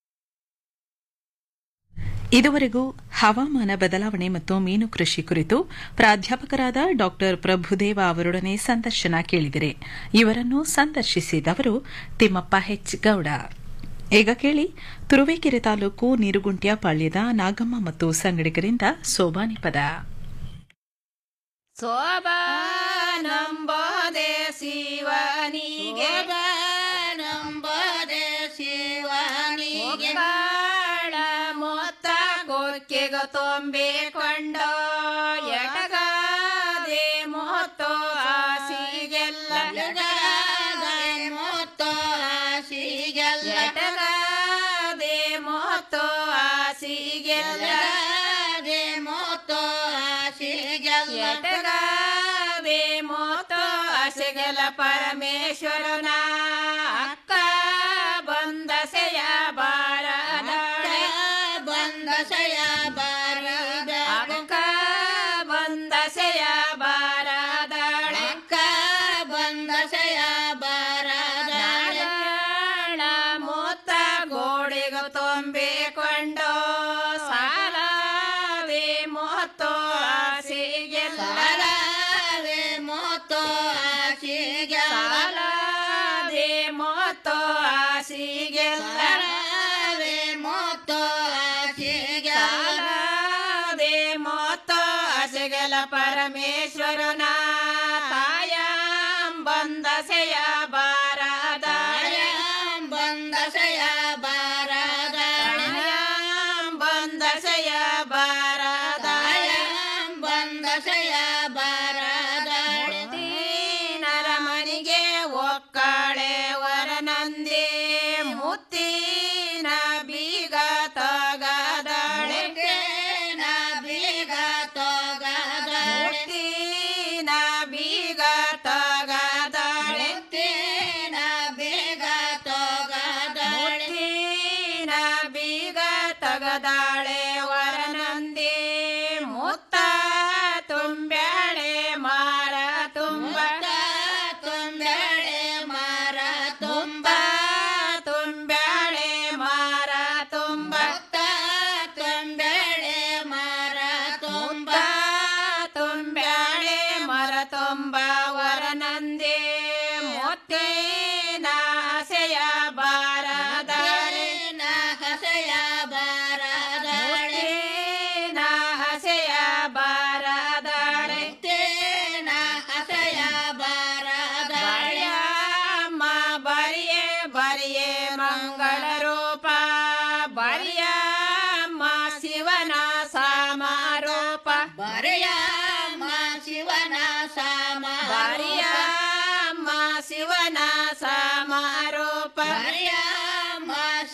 ಇದುವರೆಗೂ ಹವಾಮಾನ ಬದಲಾವಣೆ ಮತ್ತು ಮೀನು ಕೃಷಿ ಕುರಿತು ಪ್ರಾಧ್ಯಾಪಕರಾದ ಡಾಕ್ಟರ್ ಪ್ರಭುದೇವ ಅವರೊಡನೆ ಸಂದರ್ಶನ ಕೇಳಿದಿರೆ ಇವರನ್ನು ಸಂದರ್ಶಿಸಿದವರು ತಿಮ್ಮಪ್ಪ ಹೆಚ್ ಗೌಡ ಈಗ ಕೇಳಿ ತುರುವೇಕೆರೆ ತಾಲೂಕು ನೀರುಗುಂಟ್ಯ ಪಾಳ್ಯದ ನಾಗಮ್ಮ ಮತ್ತು ಸಂಗಡಿಗರಿಂದ ಸೋಬಾನಿ ಪದ ಸೋಬಾನಂಬೋದೆ ಶಿವನಿಗೆ ನಂಬೋದೆ ಶಿವನಿಗೆ ಬಾಳ ಮೊತ್ತ ಕೊಕ್ಕೆಗ ತುಂಬಿಕೊಂಡು ಎಟಗಾದೆ ಮೊತ್ತೋ ಆಸಿಗೆಲ್ಲ ಮೊತ್ತೋ ಆಸಿಗೆಲ್ಲ ಎಟಗಾದೆ ಮೊತ್ತೋ ಆಸಿಗೆಲ್ಲ ಮೊತ್ತೋ ಆಸಿಗೆಲ್ಲ ಎಟಗಾದೆ ಮೊತ್ತೋ ಆಸೆಗೆಲ್ಲ ಪರಮೇಶ್ವರನ ಅಕ್ಕ ಬಂದಸೆಯ ಬಾರದಾಳೆ ಬಂದಸೆಯ ಬಾರದ ಅಕ್ಕ ಬಂದಸೆಯ ಬಾರದಾಳೆ ಅಕ್ಕ ಬಂದಸೆಯ ಬಾರದಾಳ ಮೊತ್ತ ಗೋಡೆಗ ತುಂಬಿಕೊಂಡು ಸಾಲವೇ ಮೊತ್ತೋ ಆಸೆಗೆಲ್ಲ ಸಾಲವೇ ಮೊತ್ತೋ ಆಸೆಗೆ ಸಾಲವೇ ಮೊತ್ತೋ ಆಸೆಗೆಲ್ಲ ಸಾಲವೇ ಮೊತ್ತೋ ಆಸೆಗೆ ಸಾಲವೇ ಮೊತ್ತೋ ಆಸೆಗೆಲ್ಲ ಪರಮೇಶ್ವರನ ತಾಯ ಬಂದಸೆಯ ಬಾರದಾಯ ಬಂದಸೆಯ ಬಾರದಾಯ ಬಂದಸೆಯ ಬಾರದಾಯ ಬಂದಸೆಯ ಬಾರದಾಳ ಮನಿಗೆ ಒಕ್ಕಳೆ ವರನಂದಿ ಮುತ್ತಿನ ಬೀಗ ತ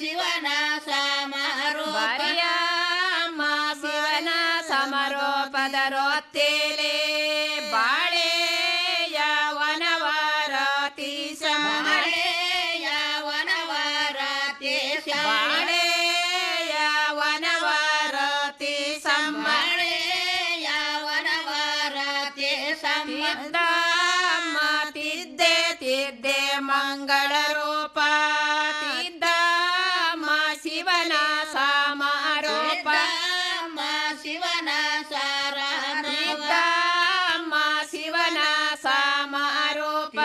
ಶಿವನ ಸಮಾರೋಪ ಬರಿಯಮ್ಮ ಶಿವನ ಸಮರೋಪದ ರೊತ್ತೇಲೆ ಬಾಳೆಯ ವನವಾರತಿ ಬಾಳೆಯ ವನವಾರತಿ ಬಾಳೆಯ ವನವಾರತಿ ಬಾಳೆಯ ವನವಾರತಿ ಸಂಬಂಧ ಸಂಬಂಧಮ್ಮ ತಿದ್ದೆ ತಿದ್ದೆ ಮಂಗಳ ರೂಪ ತಿದ್ದಮ್ಮ ಶಿವನ ಸಮಾರೋಪ ಶಿವನ ಸಾರ ತಿದ್ದಮ್ಮ ಶಿವನ ಸಮಾರೋಪ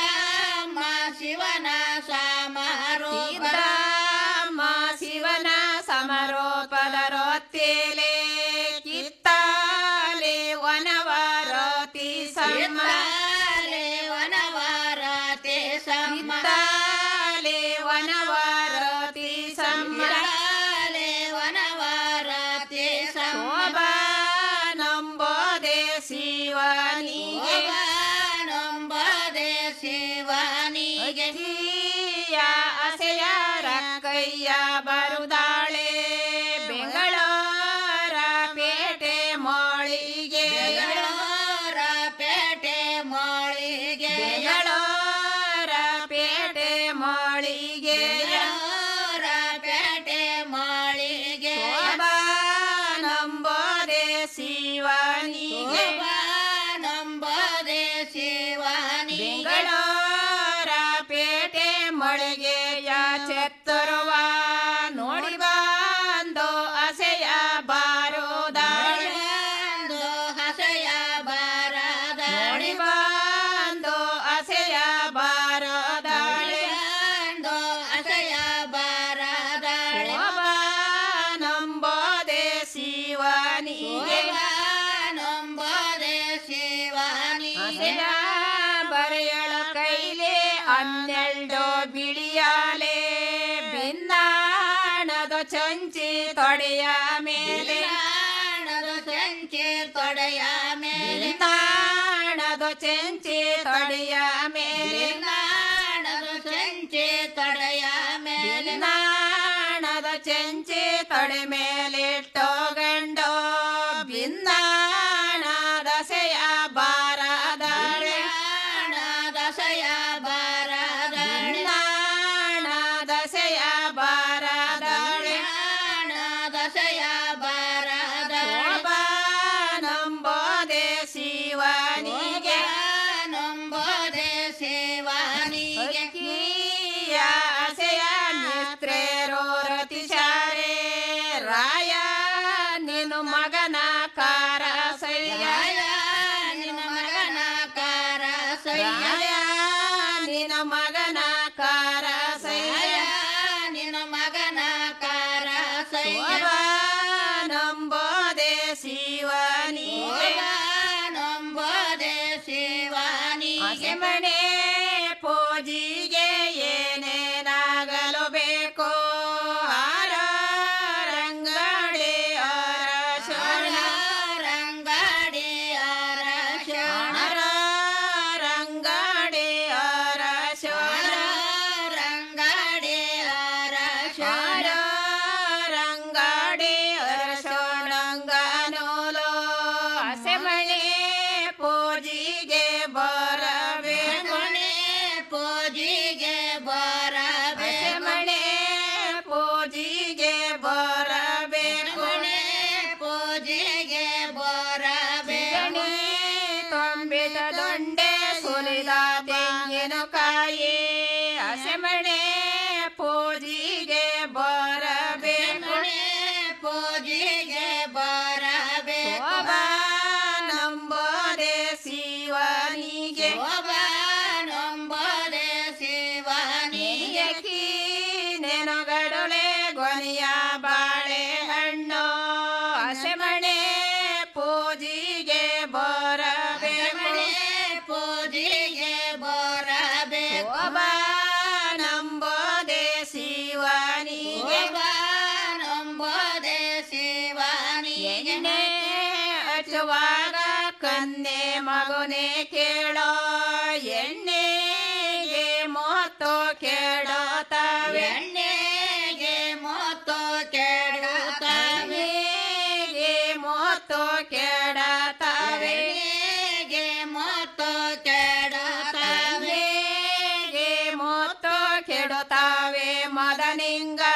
ಶಿವನ ಸಮಾರೋಪ ತಿದ್ದಮ್ಮ ಶಿವನ ಸಮರೋಪದ ರೊತ್ತೇಲೆ ಕಿತ್ತಾಲೆ ವನವಾರತಿ ಸಮ ಕಿತ್ತಾಲೆ ವನವಾರತಿ ಸಮ ಕಿತ್ತಾಲೆ ವನವಾರತಿ ಸಮ ಕಿತ್ತಾಲೆ ವನವಾರತಿ ಸಮ ಶೋಭಾನಂಬೋದೆ ಶಿವನಿಗೆ ನಂಬದೆ ಶಿವನಿಗೆ ಗಿರಿಯ ಅಸೆಯರ ಕೈಯ ಬರುದಾಳೆ ಬೆಂಗಳೂರ ಪೇಟೆ ಮೋಳಿಗೆ ಬೆಂಗಳೂರ ಪೇಟೆ ಮೋಳಿಗೆ ಬೆಂಗಳೂರ ಪೇಟೆ ಮೋಳಿಗೆ ಬೆಂಗಳೂರ ಪೇಟೆ ಮೋಳಿಗೆ ಶೋಭಾನಂಬೋದೆ ಶಿವನಿಗೆ ನಂಬದೆ ಶಿವನಿಗೆ ಬೆಂಗಳೂರ ಪೇಟೆ ಮಳಿಗೆಯ ಚೆತ್ತರುವ ನೋಡಿ ಬಂದು ಅಸೆಯ ಬಾರುದಾಳೆ ಒಂದು ಹಸೆಯ ಬಾರದ ನೋಡಿ ಬಂದು ಅಸೆಯ ಬಾರುದಾಳೆ ಒಂದು ಹಸೆಯ ಬಾರದಾಳೆ ನಂಬೋದೆ ಶಿವನಿಗೆ ನಂಬದೆ ಶಿವನಿಗೆ ಅಸೆಯ ಬರೆಯಳ ಕೈಲೆ ಹನ್ನೆರಡು ಬಿಳಿಯಾಲೆ ಭಿನ್ನಾಣದ ಚಂಚಿ ತೊಡೆಯ ಮೇಲೆ ಬಿಲ್ಲಾಣದ ಸಂಚೆ ತೊಡೆಯ ಮೇಲೆ ಭಿನ್ನಾಣದ ಚಂಚಿ ತೊಡೆಯ ಮೇಲೆ ಬಿಲ್ಲಾಣದ ಸಂಚೆ ತೊಡೆಯ ಮೇಲೆ ಭಿನ್ನಾಣದ ಚಂಚಿ ತೊಡೆ ಮೇಲಿಟ್ಟು ಗಂಡು ಭಿನ್ನಾಣದ ಸೆಯ ಬಾರದಾಳೆ ದಸೆಯ ಬಾರದಾಳೆ ಭಿನ್ನಾಣದ ಸೆಯ ಬಾರದಾಳೆ ದಸೆಯ ಬಾರದಾಳೆ ನಂಬೋದೆ ಶಿವನಿಗೆ ನಂಬದೆ ಶಿವನಿಗೆ ಅಕ್ಕಿಯ ಅಸೆಯ ನಿಸ್ತ್ರೇರೋ ರತಿಶಾರೆ ರಾಯ ನಿನು ಮಗನ ಕಾರ ಸಯ್ಯ ರಾಯ ನಿನ್ನ ಮಗನ ಕಾರ ಸಯ್ಯ ರಾಯ ನಿನ ಮಗನ ಕಾರ ಸಯ್ಯ ನಿನ್ನ ಮಗನ ಕಾರ ಸಯ್ಯ ನಂಬೋದೆ ಶಿವನಿಗೆ ನಂಬದೆ ಶಿವನಿಗೆ ಹಸೆಮಣೆ ಪೂಜಿಗೆ ಏನೇನಾಗಲು ಬೇಕು ಹಾರ ರಂಗಡಿ ಅರಶಣ ರಂಗಡಿ ಅರಶಣ ಹರ ರಂಗಡಿ ಅರಶಣ ರಂಗಡಿ ಅರಶಣ ಹರ ರಂಗಡಿ ಅರಶಣಂಗನೋಲೋ ಹಸೆಮಣೆ ಪೂಜಿಗೆ ಬರಬೇಕು ಮನೆ ಪೂಜಿಗೆ ಬರಬೇಕು ಮಣೆ ಪೂಜಿಗೆ ಬರಬೇಕು ಮನೆ ಪೂಜಿಗೆ ಬರಬೇಕು ತುಂಬಿದ ದೊಂಡೆ ಸುಲಿದ ತೆಂಗಿನಕಾಯಿ ಹಸೆಮಣೆ ಪೂಜಿಗೆ ಬರಬೇಕು ಮನೆ ಪೂಜಿಗೆ ಬರಬೇಕು ನಂಬೋದೆ ಶಿವನಿಗೆ ಒಬ್ಬ ನಂಬದೆ ಶಿವನಿಗೆ ನೀಯಕಿ ನೆನಗಡೊಳೆ ಗೊನೆಯ ಬಾಳೆಹಣ್ಣು ಹಸೆಮಣೆ ಪೂಜಿಗೆ ಬರಬೇಕು ಮನೆ ಪೂಜಿಗೆ ಬರಬೇಕು ಒಬ್ಬ ನಂಬೋದೆ ಶಿವನಿಗೆ ಒಬ್ಬ ನಂಬದೆ ಶಿವನಿಗೆ ಎಣ್ಣೆ ಹಚ್ಚುವಾಗ ಕನ್ನೆ ಮಗುನೆ ಕೇಳೋ ಎಣ್ಣೆಗೆ ಮೊತ್ತು ಕೇಳೋತವೆ ಎಣ್ಣೆಗೆ ಮತ್ತು ಕೆಡತವೆ ಗೆ ಮತ್ತು ಕೆಡತವೆ ಗೆ ಮತ್ತು ಕೆಡುತ್ತವೆ ಮದನಿಂಗ